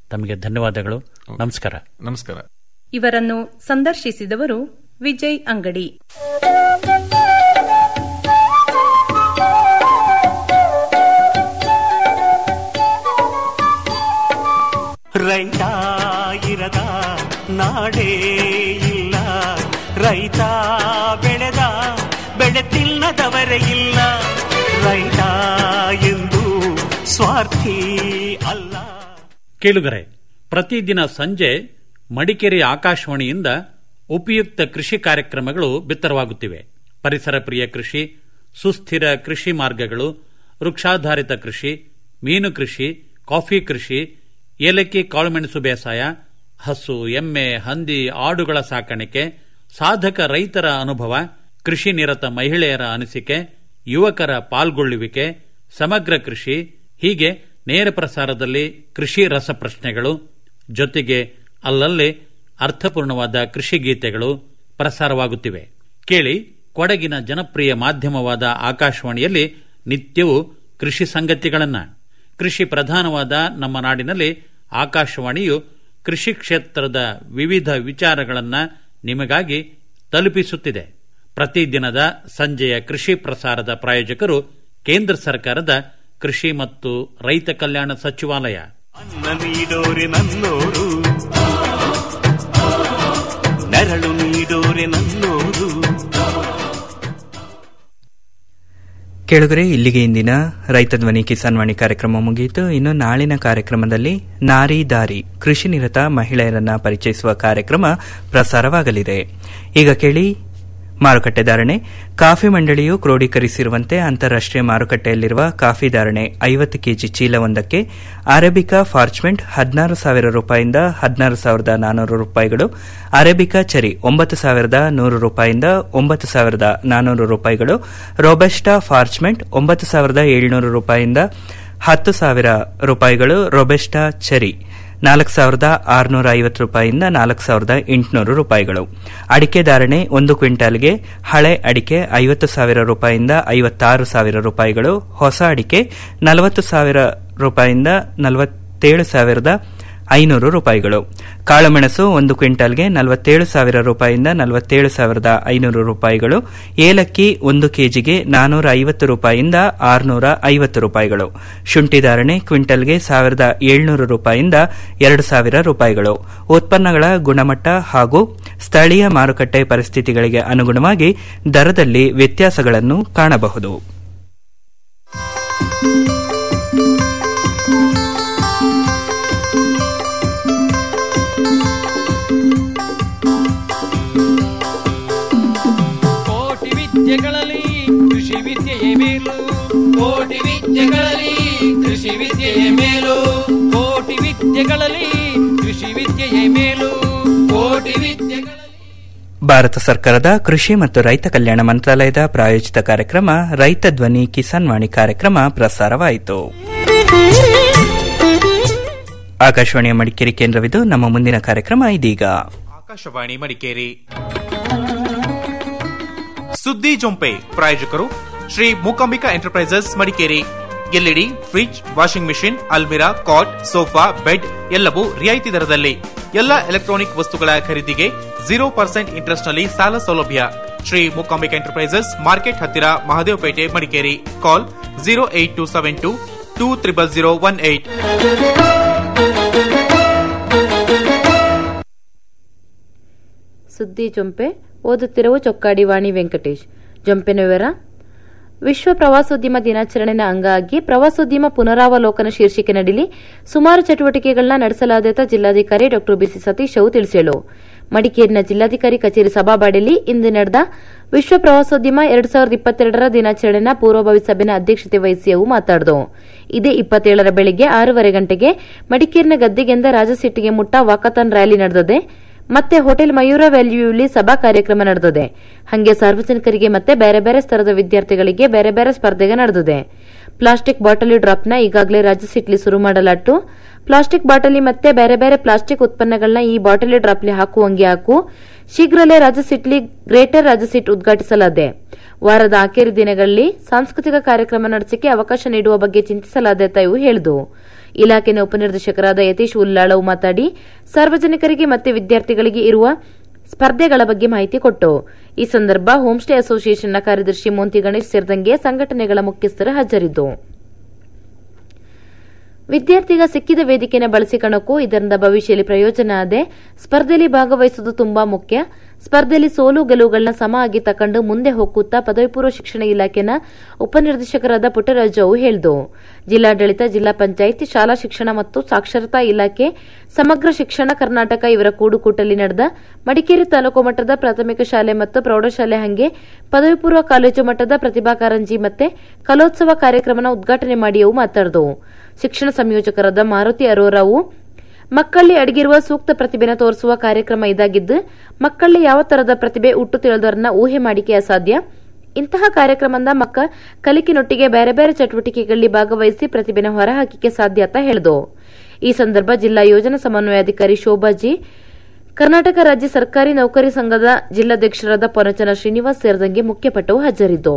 ತಮಗೆ ಧನ್ಯವಾದಗಳು ನಮಸ್ಕಾರ ನಮಸ್ಕಾರ ಇವರನ್ನು ಸಂದರ್ಶಿಸಿದವರು ವಿಜಯ್ ಅಂಗಡಿ ರೈತ ಇರದ ನಾಡೇ ಇಲ್ಲ ರೈತ ಬೆಳೆದ ಬೆಳೆ ತಿನ್ನದವರೇ ಇಲ್ಲ ರೈತ ಎಂದು ಸ್ವಾರ್ಥಿ ಅಲ್ಲ ಕೇಳುಗರೆ ಪ್ರತಿದಿನ ಸಂಜೆ ಮಡಿಕೇರಿ ಆಕಾಶವಾಣಿಯಿಂದ ಉಪಯುಕ್ತ ಕೃಷಿ ಕಾರ್ಯಕ್ರಮಗಳು ಬಿತ್ತರವಾಗುತ್ತಿವೆ ಪರಿಸರ ಪ್ರಿಯ ಕೃಷಿ ಸುಸ್ಥಿರ ಕೃಷಿ ಮಾರ್ಗಗಳು ವೃಕ್ಷಾಧಾರಿತ ಕೃಷಿ ಮೀನು ಕೃಷಿ ಕಾಫಿ ಕೃಷಿ ಏಲಕ್ಕಿ ಕಾಳುಮೆಣಸು ಬೇಸಾಯ ಹಸು ಎಮ್ಮೆ ಹಂದಿ ಆಡುಗಳ ಸಾಕಾಣಿಕೆ ಸಾಧಕ ರೈತರ ಅನುಭವ ಕೃಷಿ ನಿರತ ಮಹಿಳೆಯರ ಅನಿಸಿಕೆ ಯುವಕರ ಪಾಲ್ಗೊಳ್ಳುವಿಕೆ ಸಮಗ್ರ ಕೃಷಿ ಹೀಗೆ ನೇರ ಪ್ರಸಾರದಲ್ಲಿ ಕೃಷಿ ರಸಪ್ರಶ್ನೆಗಳು ಜೊತೆಗೆ ಅಲ್ಲಲ್ಲಿ ಅರ್ಥಪೂರ್ಣವಾದ ಕೃಷಿ ಗೀತೆಗಳು ಪ್ರಸಾರವಾಗುತ್ತಿವೆ ಕೇಳಿ ಕೊಡಗಿನ ಜನಪ್ರಿಯ ಮಾಧ್ಯಮವಾದ ಆಕಾಶವಾಣಿಯಲ್ಲಿ ನಿತ್ಯವೂ ಕೃಷಿ ಸಂಗತಿಗಳನ್ನ ಕೃಷಿ ಪ್ರಧಾನವಾದ ನಮ್ಮ ನಾಡಿನಲ್ಲಿ ಆಕಾಶವಾಣಿಯು ಕೃಷಿ ಕ್ಷೇತ್ರದ ವಿವಿಧ ವಿಚಾರಗಳನ್ನ ನಿಮಗಾಗಿ ತಲುಪಿಸುತ್ತಿದೆ ಪ್ರತಿದಿನದ ಸಂಜೆಯ ಕೃಷಿ ಪ್ರಸಾರದ ಪ್ರಾಯೋಜಕರು ಕೇಂದ್ರ ಸರ್ಕಾರದ ಕೃಷಿ ಮತ್ತು ರೈತ ಕಲ್ಯಾಣ ಸಚಿವಾಲಯ ಅನ್ನ ನೀಡೋರೆ ನನ್ನೋರು ನೆರಳು ನೀಡೋರೆ ನನ್ನೋರು ಕೇಳುಗರೆ ಇಲ್ಲಿಗೆ ಇಂದಿನ ರೈತ ಧ್ವನಿ ಕಿಸಾನ್ ವಾಣಿ ಕಾರ್ಯಕ್ರಮ ಮುಗಿಯಿತು ಇನ್ನು ನಾಳಿನ ಕಾರ್ಯಕ್ರಮದಲ್ಲಿ ನಾರಿ ದಾರಿ ಕೃಷಿ ನಿರತ ಮಹಿಳೆಯರನ್ನ ಪರಿಚಯಿಸುವ ಕಾರ್ಯಕ್ರಮ ಪ್ರಸಾರವಾಗಲಿದೆ ಈಗ ಕೇಳಿ ಮಾರುಕಟ್ಟೆ ಧಾರಣೆ ಕಾಫಿ ಮಂಡಳಿಯು ಕ್ರೋಢೀಕರಿಸಿರುವಂತೆ ಅಂತಾರಾಷ್ಟೀಯ ಮಾರುಕಟ್ಟೆಯಲ್ಲಿರುವ ಕಾಫಿ ಧಾರಣೆ ಐವತ್ತು ಕೆಜಿ ಚೀಲವೊಂದಕ್ಕೆ ಅರೇಬಿಕಾ ಫಾರ್ಚ್ಮೆಂಟ್ ಹದಿನಾರು ಸಾವಿರ ರೂಪಾಯಿಂದ ಹದಿನಾರು ಸಾವಿರದ ನಾನ್ನೂರು ರೂಪಾಯಿಗಳು ಅರೇಬಿಕಾ ಚರಿ ಒಂಬತ್ತು ಸಾವಿರದ ನೂರು ರೂಪಾಯಿಂದ ಒಂಬತ್ತು ಸಾವಿರದ ನಾನ್ನೂರು ರೂಪಾಯಿಗಳು ರೋಬೆಸ್ಟಾ ಫಾರ್ಚ್ಮೆಂಟ್ ಒಂಬತ್ತು ಸಾವಿರದ ಏಳ್ನೂರು ರೂಪಾಯಿಂದ ಹತ್ತು ಸಾವಿರ ರೂಪಾಯಿಗಳು ರೊಬೆಸ್ಟಾ ಚರಿ ನಾಲ್ಕು ಸಾವಿರದ ಆರುನೂರ ಐವತ್ತು ರೂಪಾಯಿಯಿಂದ ನಾಲ್ಕು ಸಾವಿರದ ಎಂಟುನೂರು ರೂಪಾಯಿಗಳು ಅಡಿಕೆ ಧಾರಣೆ ಒಂದು ಕ್ವಿಂಟಾಲ್ಗೆ ಹಳೆ ಅಡಿಕೆ ಐವತ್ತು ಸಾವಿರ ರೂಪಾಯಿಯಿಂದ ಐವತ್ತಾರು ಸಾವಿರ ರೂಪಾಯಿಗಳು ಹೊಸ ಅಡಿಕೆ ನಲವತ್ತು ಸಾವಿರ ರೂಪಾಯಿಯಿಂದ ನಲವತ್ತೇಳು ಸಾವಿರದ ಐನೂರು ರೂಪಾಯಿಗಳು ಕಾಳುಮೆಣಸು ಒಂದು ಕ್ವಿಂಟಾಲ್ಗೆ ನಲವತ್ತೇಳು ಸಾವಿರ ರೂಪಾಯಿಯಿಂದ ನಲವತ್ತೇಳು ಸಾವಿರದ ಐನೂರು ರೂಪಾಯಿಗಳು ಏಲಕ್ಕಿ ಒಂದು ಕೆಜಿಗೆ ನಾನೂರ ಐವತ್ತು ರೂಪಾಯಿಯಿಂದ ಆರುನೂರ ಐವತ್ತು ರೂಪಾಯಿಗಳು ಶುಂಠಿ ಧಾರಣೆ ಕ್ವಿಂಟಲ್ಗೆ ಸಾವಿರದ ಏಳ್ನೂರು ರೂಪಾಯಿಯಿಂದ ಎರಡು ಸಾವಿರ ರೂಪಾಯಿಗಳು ಉತ್ಪನ್ನಗಳ ಗುಣಮಟ್ಟ ಹಾಗೂ ಸ್ಥಳೀಯ ಮಾರುಕಟ್ಟೆ ಪರಿಸ್ಥಿತಿಗಳಿಗೆ ಅನುಗುಣವಾಗಿ ದರದಲ್ಲಿ ವ್ಯತ್ಯಾಸಗಳನ್ನು ಕಾಣಬಹುದು ಕೋಟಿ ವಿದ್ಯೆಗಳಲ್ಲಿ ಕೃಷಿ ವಿದ್ಯೆಯೇ ಮೇಲು ಕೋಟಿ ವಿದ್ಯೆಗಳಲ್ಲಿ ಕೃಷಿ ವಿದ್ಯೆಯೇ ಮೇಲು ಕೋಟಿ ವಿದ್ಯೆಗಳಲ್ಲಿ ಕೃಷಿ ವಿದ್ಯೆಯೇ ಮೇಲು ಕೋಟಿ ವಿದ್ಯೆಗಳ ಭಾರತ ಸರ್ಕಾರದ ಕೃಷಿ ಮತ್ತು ರೈತ ಕಲ್ಯಾಣ ಮಂತ್ರಾಲಯದ ಪ್ರಾಯೋಜಿತ ಕಾರ್ಯಕ್ರಮ ರೈತ ಧ್ವನಿ ಕಿಸಾನ್ ವಾಣಿ ಕಾರ್ಯಕ್ರಮ ಪ್ರಸಾರವಾಯಿತು ಆಕಾಶವಾಣಿಯ ಮಡಿಕೇರಿ ಕೇಂದ್ರವಿದು ನಮ್ಮ ಮುಂದಿನ ಕಾರ್ಯಕ್ರಮ ಇದೀಗ ಆಕಾಶವಾಣಿ ಮಡಿಕೇರಿ ಸುದ್ದಿ ಜೊಂಪೆ ಪ್ರಾಯೋಜಕರು Shri Mookambika enterprises Madikeri LED fridge washing machine ಅಲ್ಮಿರಾ ಕಾಟ್ ಸೋಫಾ ಬೆಡ್ ಎಲ್ಲವೂ ರಿಯಾಯಿತಿ ದರದಲ್ಲಿ ಎಲ್ಲ ಎಲೆಕ್ಟ್ರಾನಿಕ್ ವಸ್ತುಗಳ ಖರೀದಿಗೆ ಜೀರೋ ಪರ್ಸೆಂಟ್ ಇಂಟ್ರೆಸ್ಟ್ ನಲ್ಲಿ ಸಾಲ ಸೌಲಭ್ಯ ಶ್ರೀ ಮೂಕಾಂಬಿಕಾ ಎಂಟರ್ಪ್ರೈಸಸ್ ಮಾರ್ಕೆಟ್ ಹತ್ತಿರ Mahadevapete Madikeri call zero eight two seven two two triple zero one eight ಸುದ್ದಿ ಜೊಂಪೆ ಓದುತ್ತಿರುವ ಚೊಕ್ಕಾಡಿ ವಾಣಿ ವೆಂಕಟೇಶ್ ಜೊಂಪೆನ ವಿವರ ವಿಶ್ವ ಪ್ರವಾಸೋದ್ಯಮ ದಿನಾಚರಣೆನ ಅಂಗವಾಗಿ ಪ್ರವಾಸೋದ್ಯಮ ಪುನರಾವಲೋಕನ ಶೀರ್ಷಿಕೆ ನಡಿಲಿ ಸುಮಾರು ಚಟುವಟಿಕೆಗಳನ್ನ ನಡೆಸಲಾದ ಜಿಲ್ಲಾಧಿಕಾರಿ ಡಾ ಬಿಸಿ ಸತೀಶ್ ಅವು ತಿಳಿಸಲು ಮಡಿಕೇರಿನ ಜಿಲ್ಲಾಧಿಕಾರಿ ಕಚೇರಿ ಸಭಾಬಾಡಿಯಲ್ಲಿ ಇಂದು ನಡೆದ ವಿಶ್ವ ಪ್ರವಾಸೋದ್ಯಮ ಎರಡ್ ಸಾವಿರದ ಇಪ್ಪತ್ತೆರಡರ ದಿನಾಚರಣೆನ ಪೂರ್ವಭಾವಿ ಸಭೆನ ಅಧ್ಯಕ್ಷತೆ ವಹಿಸಿ ಅವು ಮಾತಾಡಿದವು ಇದೇ ಇಪ್ಪತ್ತೇಳರ ಬೆಳಿಗ್ಗೆ ಆರೂವರೆ ಗಂಟೆಗೆ ಮಡಿಕೇರಿನ ಗದ್ದೆಗೆಂದ ರಾಜಸಿಟ್ಟಿಗೆ ಮುಟ್ಟ ವಾಕಥಾನ್ ರ್ಯಾಲಿ ನಡೆದಿದೆ ಮತ್ತೆ ಹೋಟೆಲ್ ಮಯೂರ ವ್ಯಾಲ್ಯೂಲಿ ಸಭಾ ಕಾರ್ಯಕ್ರಮ ನಡೆದಿದೆ ಹಂಗೆ ಸಾರ್ವಜನಿಕರಿಗೆ ಮತ್ತೆ ಬೇರೆ ಬೇರೆ ಸ್ತರದ ವಿದ್ಯಾರ್ಥಿಗಳಿಗೆ ಬೇರೆ ಬೇರೆ ಸ್ಪರ್ಧೆಗೆ ನಡೆದಿದೆ ಪ್ಲಾಸ್ಟಿಕ್ ಬಾಟಲಿ ಡ್ರಾಪ್ನ ಈಗಾಗಲೇ ರಾಜ್ಯ ಸಿಟ್ಲಿ ಶುರು ಮಾಡಲಾಟ್ಟು ಪ್ಲಾಸ್ಟಿಕ್ ಬಾಟಲಿ ಮತ್ತೆ ಬೇರೆ ಬೇರೆ ಪ್ಲಾಸ್ಟಿಕ್ ಉತ್ಪನ್ನಗಳನ್ನ ಈ ಬಾಟಲಿ ಡ್ರಾಪ್ಲಿ ಹಾಕುವಂಗೆ ಹಾಕು ಶೀಘ್ರಲೇ ರಾಜ್ಯ ಸಿಟ್ಲಿ ಗ್ರೇಟರ್ ರಾಜ್ಯ ಸಿಟ್ ಉದ್ಘಾಟಿಸಲಾಗಿದೆ ವಾರದ ಆಖರಿ ದಿನಗಳಲ್ಲಿ ಸಾಂಸ್ಕೃತಿಕ ಕಾರ್ಯಕ್ರಮ ನಡೆಸಿಕೆ ಅವಕಾಶ ನೀಡುವ ಬಗ್ಗೆ ಚಿಂತಿಸಲಾದ ಇವು ಹೇಳಿದವು ಇಲಾಖೆನ ಉಪನಿರ್ದೇಶಕರಾದ ಯತೀಶ್ ಉಲ್ಲಾಳವ್ ಮಾತಾಡಿ ಸಾರ್ವಜನಿಕರಿಗೆ ಮತ್ತು ವಿದ್ಯಾರ್ಥಿಗಳಿಗೆ ಇರುವ ಸ್ಪರ್ಧೆಗಳ ಬಗ್ಗೆ ಮಾಹಿತಿ ಕೊಟ್ಟು ಈ ಸಂದರ್ಭ ಹೋಂಸ್ಟೇ ಅಸೋಸಿಯೇಷನ್ನ ಕಾರ್ಯದರ್ಶಿ ಮೋಂತಿ ಗಣೇಶ್ ಸೇರಿದಂಗೆ ಸಂಘಟನೆಗಳ ಮುಖ್ಯಸ್ಥರು ಹಾಜರಿದ್ದು ವಿದ್ಯಾರ್ಥಿಗ ಸಿಕ್ಕಿದ ವೇದಿಕೆನ ಬಳಸಿಕೊಳ್ಳಕ್ಕೂ ಇದರಿಂದ ಭವಿಷ್ಯದಲ್ಲಿ ಪ್ರಯೋಜನ ಆದೆ ಸ್ಪರ್ಧೆಯಲ್ಲಿ ಭಾಗವಹಿಸುವುದು ತುಂಬಾ ಮುಖ್ಯ ಸ್ಪರ್ಧೆಯಲ್ಲಿ ಸೋಲು ಗೆಲುವುಗಳನ್ನ ಸಮ ಆಗಿ ತಕೊಂಡು ಮುಂದೆ ಹೋಗುತ್ತಾ ಪದವಿ ಪೂರ್ವ ಶಿಕ್ಷಣ ಇಲಾಖೆನ ಉಪನಿರ್ದೇಶಕರಾದ ಪುಟ್ಟರಾಜು ಹೇಳಿದು ಜಿಲ್ಲಾಡಳಿತ ಜಿಲ್ಲಾ ಪಂಚಾಯಿತಿ ಶಾಲಾ ಶಿಕ್ಷಣ ಮತ್ತು ಸಾಕ್ಷರತಾ ಇಲಾಖೆ ಸಮಗ್ರ ಶಿಕ್ಷಣ ಕರ್ನಾಟಕ ಇವರ ಕೂಡುಕೂಟಲ್ಲಿ ನಡೆದ ಮಡಿಕೇರಿ ತಾಲೂಕು ಮಟ್ಟದ ಪ್ರಾಥಮಿಕ ಶಾಲೆ ಮತ್ತು ಪ್ರೌಢಶಾಲೆ ಹಂಗೆ ಪದವಿ ಪೂರ್ವ ಕಾಲೇಜು ಮಟ್ಟದ ಪ್ರತಿಭಾ ಕಾರಂಜಿ ಮತ್ತೆ ಕಲೋತ್ಸವ ಕಾರ್ಯಕ್ರಮನ ಉದ್ಘಾಟನೆ ಮಾಡಿ ಅವು ಮಾತಾಡಿದವು ಶಿಕ್ಷಣ ಸಂಯೋಜಕರಾದ ಮಾರುತಿ ಅರೋರಾವು ಮಕ್ಕಳಲ್ಲಿ ಅಡಗಿರುವ ಸೂಕ್ತ ಪ್ರತಿಭೆನ ತೋರಿಸುವ ಕಾರ್ಯಕ್ರಮ ಇದಾಗಿದ್ದು ಮಕ್ಕಳಲ್ಲಿ ಯಾವ ತರದ ಪ್ರತಿಭೆ ಹುಟ್ಟು ತಿಳಿದವರನ್ನ ಊಹೆ ಮಾಡಿಕೆ ಅಸಾಧ್ಯ ಇಂತಹ ಕಾರ್ಯಕ್ರಮದಿಂದ ಮಕ್ಕ ಕಲಿಕಿನೊಟ್ಟಿಗೆ ಬೇರೆ ಬೇರೆ ಚಟುವಟಿಕೆಗಳಲ್ಲಿ ಭಾಗವಹಿಸಿ ಪ್ರತಿಭೆನ ಹೊರಹಾಕಿಕೆ ಸಾಧ್ಯ ಅಂತ ಹೇಳಿದು ಈ ಸಂದರ್ಭ ಜಿಲ್ಲಾ ಯೋಜನಾ ಸಮನ್ವಯಾಧಿಕಾರಿ ಶೋಭಾಜಿ ಕರ್ನಾಟಕ ರಾಜ್ಯ ಸರ್ಕಾರಿ ನೌಕರಿ ಸಂಘದ ಜಿಲ್ಲಾಧ್ಯಕ್ಷರಾದ ಪೊನಚನ ಶ್ರೀನಿವಾಸ್ ಸೇರಿದಂಗೆ ಮುಖ್ಯಪಟ್ಟವು ಹಾಜರಿದ್ದು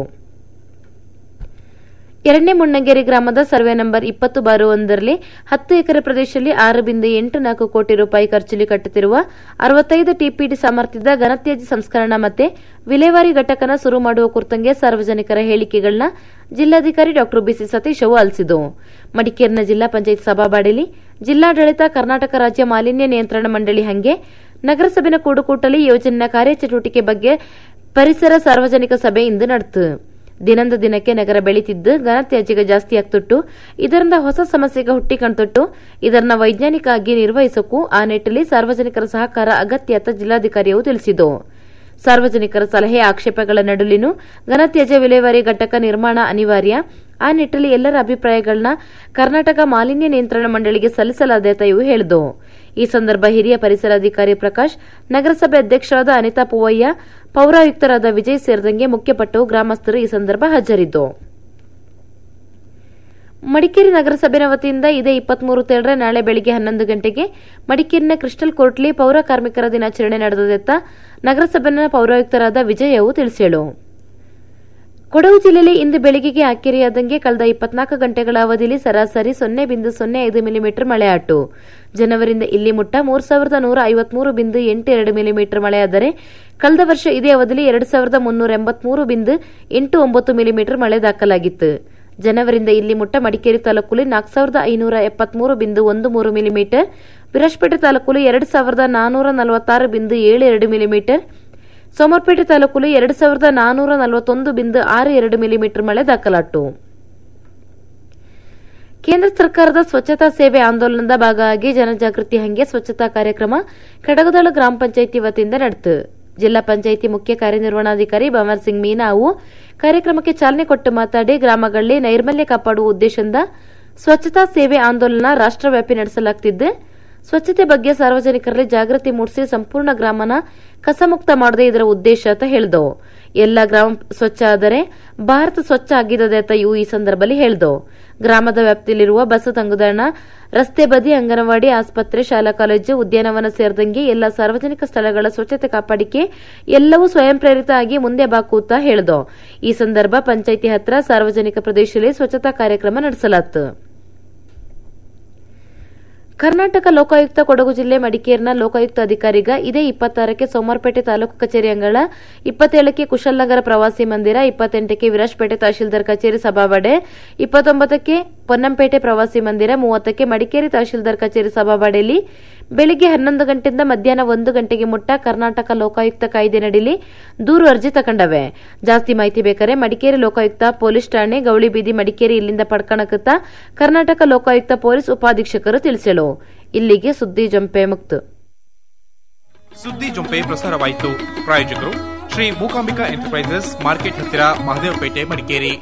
ಎರಡನೇ ಮುಣ್ಣಂಗೇರಿ ಗ್ರಾಮದ ಸರ್ವೆ ನಂಬರ್ ಇಪ್ಪತ್ತು ಬಾರು ಒಂದರಲ್ಲಿ ಹತ್ತು ಎಕರೆ ಪ್ರದೇಶದಲ್ಲಿ ಆರು ಬಿಂದು ಎಂಟು ನಾಲ್ಕು ಕೋಟಿ ರೂಪಾಯಿ ಖರ್ಚಲ್ಲಿ ಕಟ್ಟುತ್ತಿರುವ ಅರವತ್ತೈದು ಟಿಪಿಡಿ ಸಾಮರ್ಥ್ಯದ ಘನತ್ಯಾಜ್ಯ ಸಂಸ್ಕರಣಾ ಮತ್ತೆ ವಿಲೇವಾರಿ ಘಟಕನ ಶುರು ಮಾಡುವ ಕುರಿತಂಗೆ ಸಾರ್ವಜನಿಕರ ಹೇಳಿಕೆಗಳನ್ನ ಜಿಲ್ಲಾಧಿಕಾರಿ ಡಾ ಬಿಸಿ ಸತೀಶ್ ಅವು ಆಲಿಸಿದರು ಮಡಿಕೇರಿನ ಜಿಲ್ಲಾ ಪಂಚಾಯತ್ ಸಭಾಬಾಡಿಲಿ ಜಿಲ್ಲಾಡಳಿತ ಕರ್ನಾಟಕ ರಾಜ್ಯ ಮಾಲಿನ್ಯ ನಿಯಂತ್ರಣ ಮಂಡಳಿ ಹಂಗೆ ನಗರಸಭೆನ ಕೂಡುಕೂಟಲಿ ಯೋಜನೆಯ ಕಾರ್ಯಚಟುವಟಿಕೆ ಬಗ್ಗೆ ಪರಿಸರ ಸಾರ್ವಜನಿಕ ಸಭೆ ಇಂದು ನಡೆತು ದಿನಂದ ದಿನಕ್ಕೆ ನಗರ ಬೆಳೀತಿದ್ದು ಘನತ್ಯಾಜ್ಯಗ ಜಾಸ್ತಿ ಆಗ್ತುಟ್ಟು ಇದರಿಂದ ಹೊಸ ಸಮಸ್ಯೆಗೆ ಹುಟ್ಟಿ ಕಾಣ್ತುಟ್ಟು ಇದನ್ನ ವೈಜ್ಞಾನಿಕವಾಗಿ ನಿರ್ವಹಿಸಕ್ಕೂ ಆ ನಿಟ್ಟಿನಲ್ಲಿ ಸಾರ್ವಜನಿಕರ ಸಹಕಾರ ಅಗತ್ಯ ಅಂತ ಜಿಲ್ಲಾಧಿಕಾರಿಯು ತಿಳಿಸಿತು ಸಾರ್ವಜನಿಕರ ಸಲಹೆ ಆಕ್ಷೇಪಗಳ ನಡುಲಿನೂ ಘನತ್ಯಾಜ್ಯ ವಿಲೇವಾರಿ ಘಟಕ ನಿರ್ಮಾಣ ಅನಿವಾರ್ಯ ಆ ನಿಟ್ಟಿನಲ್ಲಿ ಎಲ್ಲರ ಅಭಿಪ್ರಾಯಗಳನ್ನ ಕರ್ನಾಟಕ ಮಾಲಿನ್ಯ ನಿಯಂತ್ರಣ ಮಂಡಳಿಗೆ ಸಲ್ಲಿಸಲಾದ ಇವು ಹೇಳಿದು ಈ ಸಂದರ್ಭ ಹಿರಿಯ ಪರಿಸರಾಧಿಕಾರಿ ಪ್ರಕಾಶ್ ನಗರಸಭೆ ಅಧ್ಯಕ್ಷರಾದ ಅನಿತಾ ಪೂವಯ್ಯ ಪೌರಾಯುಕ್ತರಾದ ವಿಜಯ್ ಸೇರಿದಂಗೆ ಮುಖ್ಯಪಟ್ಟು ಗ್ರಾಮಸ್ಥರು ಈ ಸಂದರ್ಭ ಹಾಜರಿದ್ದು ಮಡಿಕೇರಿ ನಗರಸಭೆಯ ವತಿಯಿಂದ ಇದೇ ಇಪ್ಪತ್ಮೂರು ತೇಳರೆ ನಾಳೆ ಬೆಳಿಗ್ಗೆ ಹನ್ನೊಂದು ಗಂಟೆಗೆ ಮಡಿಕೇರಿನ ಕ್ರಿಸ್ಟಲ್ ಕೋರ್ಟ್ಲಿ ಪೌರ ಕಾರ್ಮಿಕರ ದಿನಾಚರಣೆ ನಡೆದದೆತ್ತ ನಗರಸಭೆಯ ಪೌರಾಯುಕ್ತರಾದ ವಿಜಯ್ ಅವು ತಿಳಿಸೇಳು ಕೊಡಗು ಜಿಲ್ಲೆಯಲ್ಲಿ ಇಂದು ಬೆಳಗ್ಗೆಗೆ ಅಕ್ಕೆರೆಯಾದಂಗೆ ಕಳೆದ ಇಪ್ಪತ್ನಾಲ್ಕು ಗಂಟೆಗಳ ಅವಧಿಯಲ್ಲಿ ಸರಾಸರಿ ಸೊನ್ನೆ ಬಿಂದು ಸೊನ್ನೆ ಐದು ಮಿಲಿಮೀಟರ್ ಮಳೆಯಾಟು ಜನವರಿಂದ ಇಲ್ಲಿ ಮುಟ್ಟ ಮೂರು ಸಾವಿರದ ನೂರ ಐವತ್ಮೂರು ಬಿಂದು ಎಂಟು ಎರಡು ಮಿಲಿಮೀಟರ್ ಮಳೆಯಾದರೆ ಕಳೆದ ವರ್ಷ ಇದೇ ಅವಧಿಯಲ್ಲಿ ಎರಡು ಸಾವಿರದ ಮುನ್ನೂರ ಎಂಬತ್ಮೂರು ಬಿಂದು ಎಂಟು ಒಂಬತ್ತು ಮಿಲಿಮೀಟರ್ ಮಳೆ ದಾಖಲಾಗಿತ್ತು ಜನವರಿಂದ ಇಲ್ಲಿ ಮುಟ್ಟ ಮಡಿಕೇರಿ ತಾಲೂಕಲ್ಲಿ ನಾಲ್ಕು ಸಾವಿರದ ಐನೂರ ಎಪ್ಪತ್ಮೂರು ಬಿಂದು ಒಂದು ಮೂರು ಮಿಲಿಮೀಟರ್ ವಿರಾಜಪೇಟೆ ತಾಲೂಕಲ್ಲಿ ಎರಡು ಸಾವಿರದ ನಾನೂರ ನಲವತ್ತಾರು ಬಿಂದು ಏಳು ಎರಡು ಮಿಲಿಮೀಟರ್ ಸೋಮರ್ಪೇಟೆ ತಾಲೂಕಲ್ಲಿ ಎರಡು ಸಾವಿರದ ನಾನೂರ ನಲವತ್ತೊಂದು ಬಿಂದು ಆರು ಎರಡು ಮಿಲಿಮೀಟರ್ ಮಳೆ ದಾಖಲಾಟು ಕೇಂದ್ರ ಸರ್ಕಾರದ ಸ್ವಚ್ಛತಾ ಸೇವೆ ಆಂದೋಲನದ ಭಾಗವಾಗಿ ಜನಜಾಗೃತಿ ಹಂಗೆ ಸ್ವಚ್ಛತಾ ಕಾರ್ಯಕ್ರಮ ಕಡಗದಾಳು ಗ್ರಾಮ ಪಂಚಾಯಿತಿ ವತಿಯಿಂದ ನಡೆತು ಜಿಲ್ಲಾ ಪಂಚಾಯಿತಿ ಮುಖ್ಯ ಕಾರ್ಯನಿರ್ವಹಣಾಧಿಕಾರಿ ಭವನ್ ಸಿಂಗ್ ಮೀನಾ ಅವು ಕಾರ್ಯಕ್ರಮಕ್ಕೆ ಚಾಲನೆ ಕೊಟ್ಟು ಮಾತಾಡಿ ಗ್ರಾಮಗಳಲ್ಲಿ ನೈರ್ಮಲ್ಯ ಕಾಪಾಡುವ ಉದ್ದೇಶದಿಂದ ಸ್ವಚ್ಛತಾ ಸೇವೆ ಆಂದೋಲನ ರಾಷ್ಟ್ರವ್ಯಾಪಿ ನಡೆಸಲಾಗುತ್ತಿದ್ದು ಸ್ವಚ್ಛತೆ ಬಗ್ಗೆ ಸಾರ್ವಜನಿಕರಲ್ಲಿ ಜಾಗೃತಿ ಮೂಡಿಸಿ ಸಂಪೂರ್ಣ ಗ್ರಾಮನ ಕಸಮುಕ್ತ ಮಾಡದೆ ಇದರ ಉದ್ದೇಶ ಅಂತ ಹೇಳಿದವು ಎಲ್ಲ ಗ್ರಾಮ ಸ್ವಚ್ಛ ಆದರೆ ಭಾರತ ಸ್ವಚ್ಛ ಆಗಿದ್ದದೆ ಅಂತ ಇವು ಈ ಸಂದರ್ಭದಲ್ಲಿ ಹೇಳಿದವು ಗ್ರಾಮದ ವ್ಯಾಪ್ತಿಯಲ್ಲಿರುವ ಬಸ್ ತಂಗುದಾಣ ರಸ್ತೆ ಬದಿ ಅಂಗನವಾಡಿ ಆಸ್ಪತ್ರೆ ಶಾಲಾ ಕಾಲೇಜು ಉದ್ಯಾನವನ ಸೇರಿದಂಗೆ ಎಲ್ಲ ಸಾರ್ವಜನಿಕ ಸ್ಥಳಗಳ ಸ್ವಚ್ಛತೆ ಕಾಪಾಡಿಕೆ ಎಲ್ಲವೂ ಸ್ವಯಂ ಪ್ರೇರಿತ ಆಗಿ ಮುಂದೆ ಬಾಕೂತ ಹೇಳಿದೋ ಈ ಸಂದರ್ಭ ಪಂಚಾಯಿತಿ ಹತ್ರ ಸಾರ್ವಜನಿಕ ಪ್ರದೇಶದಲ್ಲಿ ಸ್ವಚ್ಛತಾ ಕಾರ್ಯಕ್ರಮ ನಡೆಸಲಾಯಿತು ಕರ್ನಾಟಕ ಲೋಕಾಯುಕ್ತ ಕೊಡಗು ಜಿಲ್ಲೆ ಮಡಿಕೇರಿನ ಲೋಕಾಯುಕ್ತ ಅಧಿಕಾರಿಗ ಇದೇ ಇಪ್ಪತ್ತಾರಕ್ಕೆ ಸೋಮವಾರಪೇಟೆ ತಾಲೂಕು ಕಚೇರಿ ಅಂಗಳ ಇಪ್ಪತ್ತೇಳಕ್ಕೆ ಕುಶಲ್ನಗರ ಪ್ರವಾಸಿ ಮಂದಿರ ಇಪ್ಪತ್ತೆಂಟಕ್ಕೆ ವಿರಾಜಪೇಟೆ ತಹಶೀಲ್ದಾರ್ ಕಚೇರಿ ಸಭಾಬಡೆ ಇಪ್ಪತ್ತೊಂಬತ್ತಕ್ಕೆ ಪೊನ್ನಂಪೇಟೆ ಪ್ರವಾಸಿ ಮಂದಿರ ಮೂವತ್ತಕ್ಕೆ ಮಡಿಕೇರಿ ತಹಶೀಲ್ದಾರ್ ಕಚೇರಿ ಸಭಾಬಡೆಯಲ್ಲಿ ಬೆಳಿಗ್ಗೆ ಹನ್ನೊಂದು ಗಂಟೆಯಿಂದ ಮಧ್ಯಾಹ್ನ ಒಂದು ಗಂಟೆಗೆ ಮುಟ್ಟ ಕರ್ನಾಟಕ ಲೋಕಾಯುಕ್ತ ಕಾಯ್ದೆ ನಡಿಲಿ ದೂರು ಅರ್ಜಿ ತಕೊಂಡವೆ ಜಾಸ್ತಿ ಮಾಹಿತಿ ಬೇಕಾರೆ ಮಡಿಕೇರಿ ಲೋಕಾಯುಕ್ತ ಪೊಲೀಸ್ ಠಾಣೆ ಗೌಳಿಬೀದಿ ಮಡಿಕೇರಿ ಇಲ್ಲಿಂದ ಪಡ್ಕಣಕುತ್ತ ಕರ್ನಾಟಕ ಲೋಕಾಯುಕ್ತ ಪೊಲೀಸ್ ಉಪಾಧೀಕ್ಷಕರು ತಿಳಿಸಲು ಇಲ್ಲಿಗೆ ಸುದ್ದಿ ಜಂಪೆ ಮುಕ್ತು ಸುದ್ದಿ ಜೊಂಪೆ ಪ್ರಸಾರವಾಯಿತು ಪ್ರಾಯೋಜಕರು ಶ್ರೀ ಮೂಕಾಂಬಿಕಾ ಎಂಟರ್ಪ್ರೈಸಸ್ ಮಾರ್ಕೆಟ್ ಹತ್ತಿರ ಮಹದೇವಪೇಟೆ ಮಡಿಕೇರಿ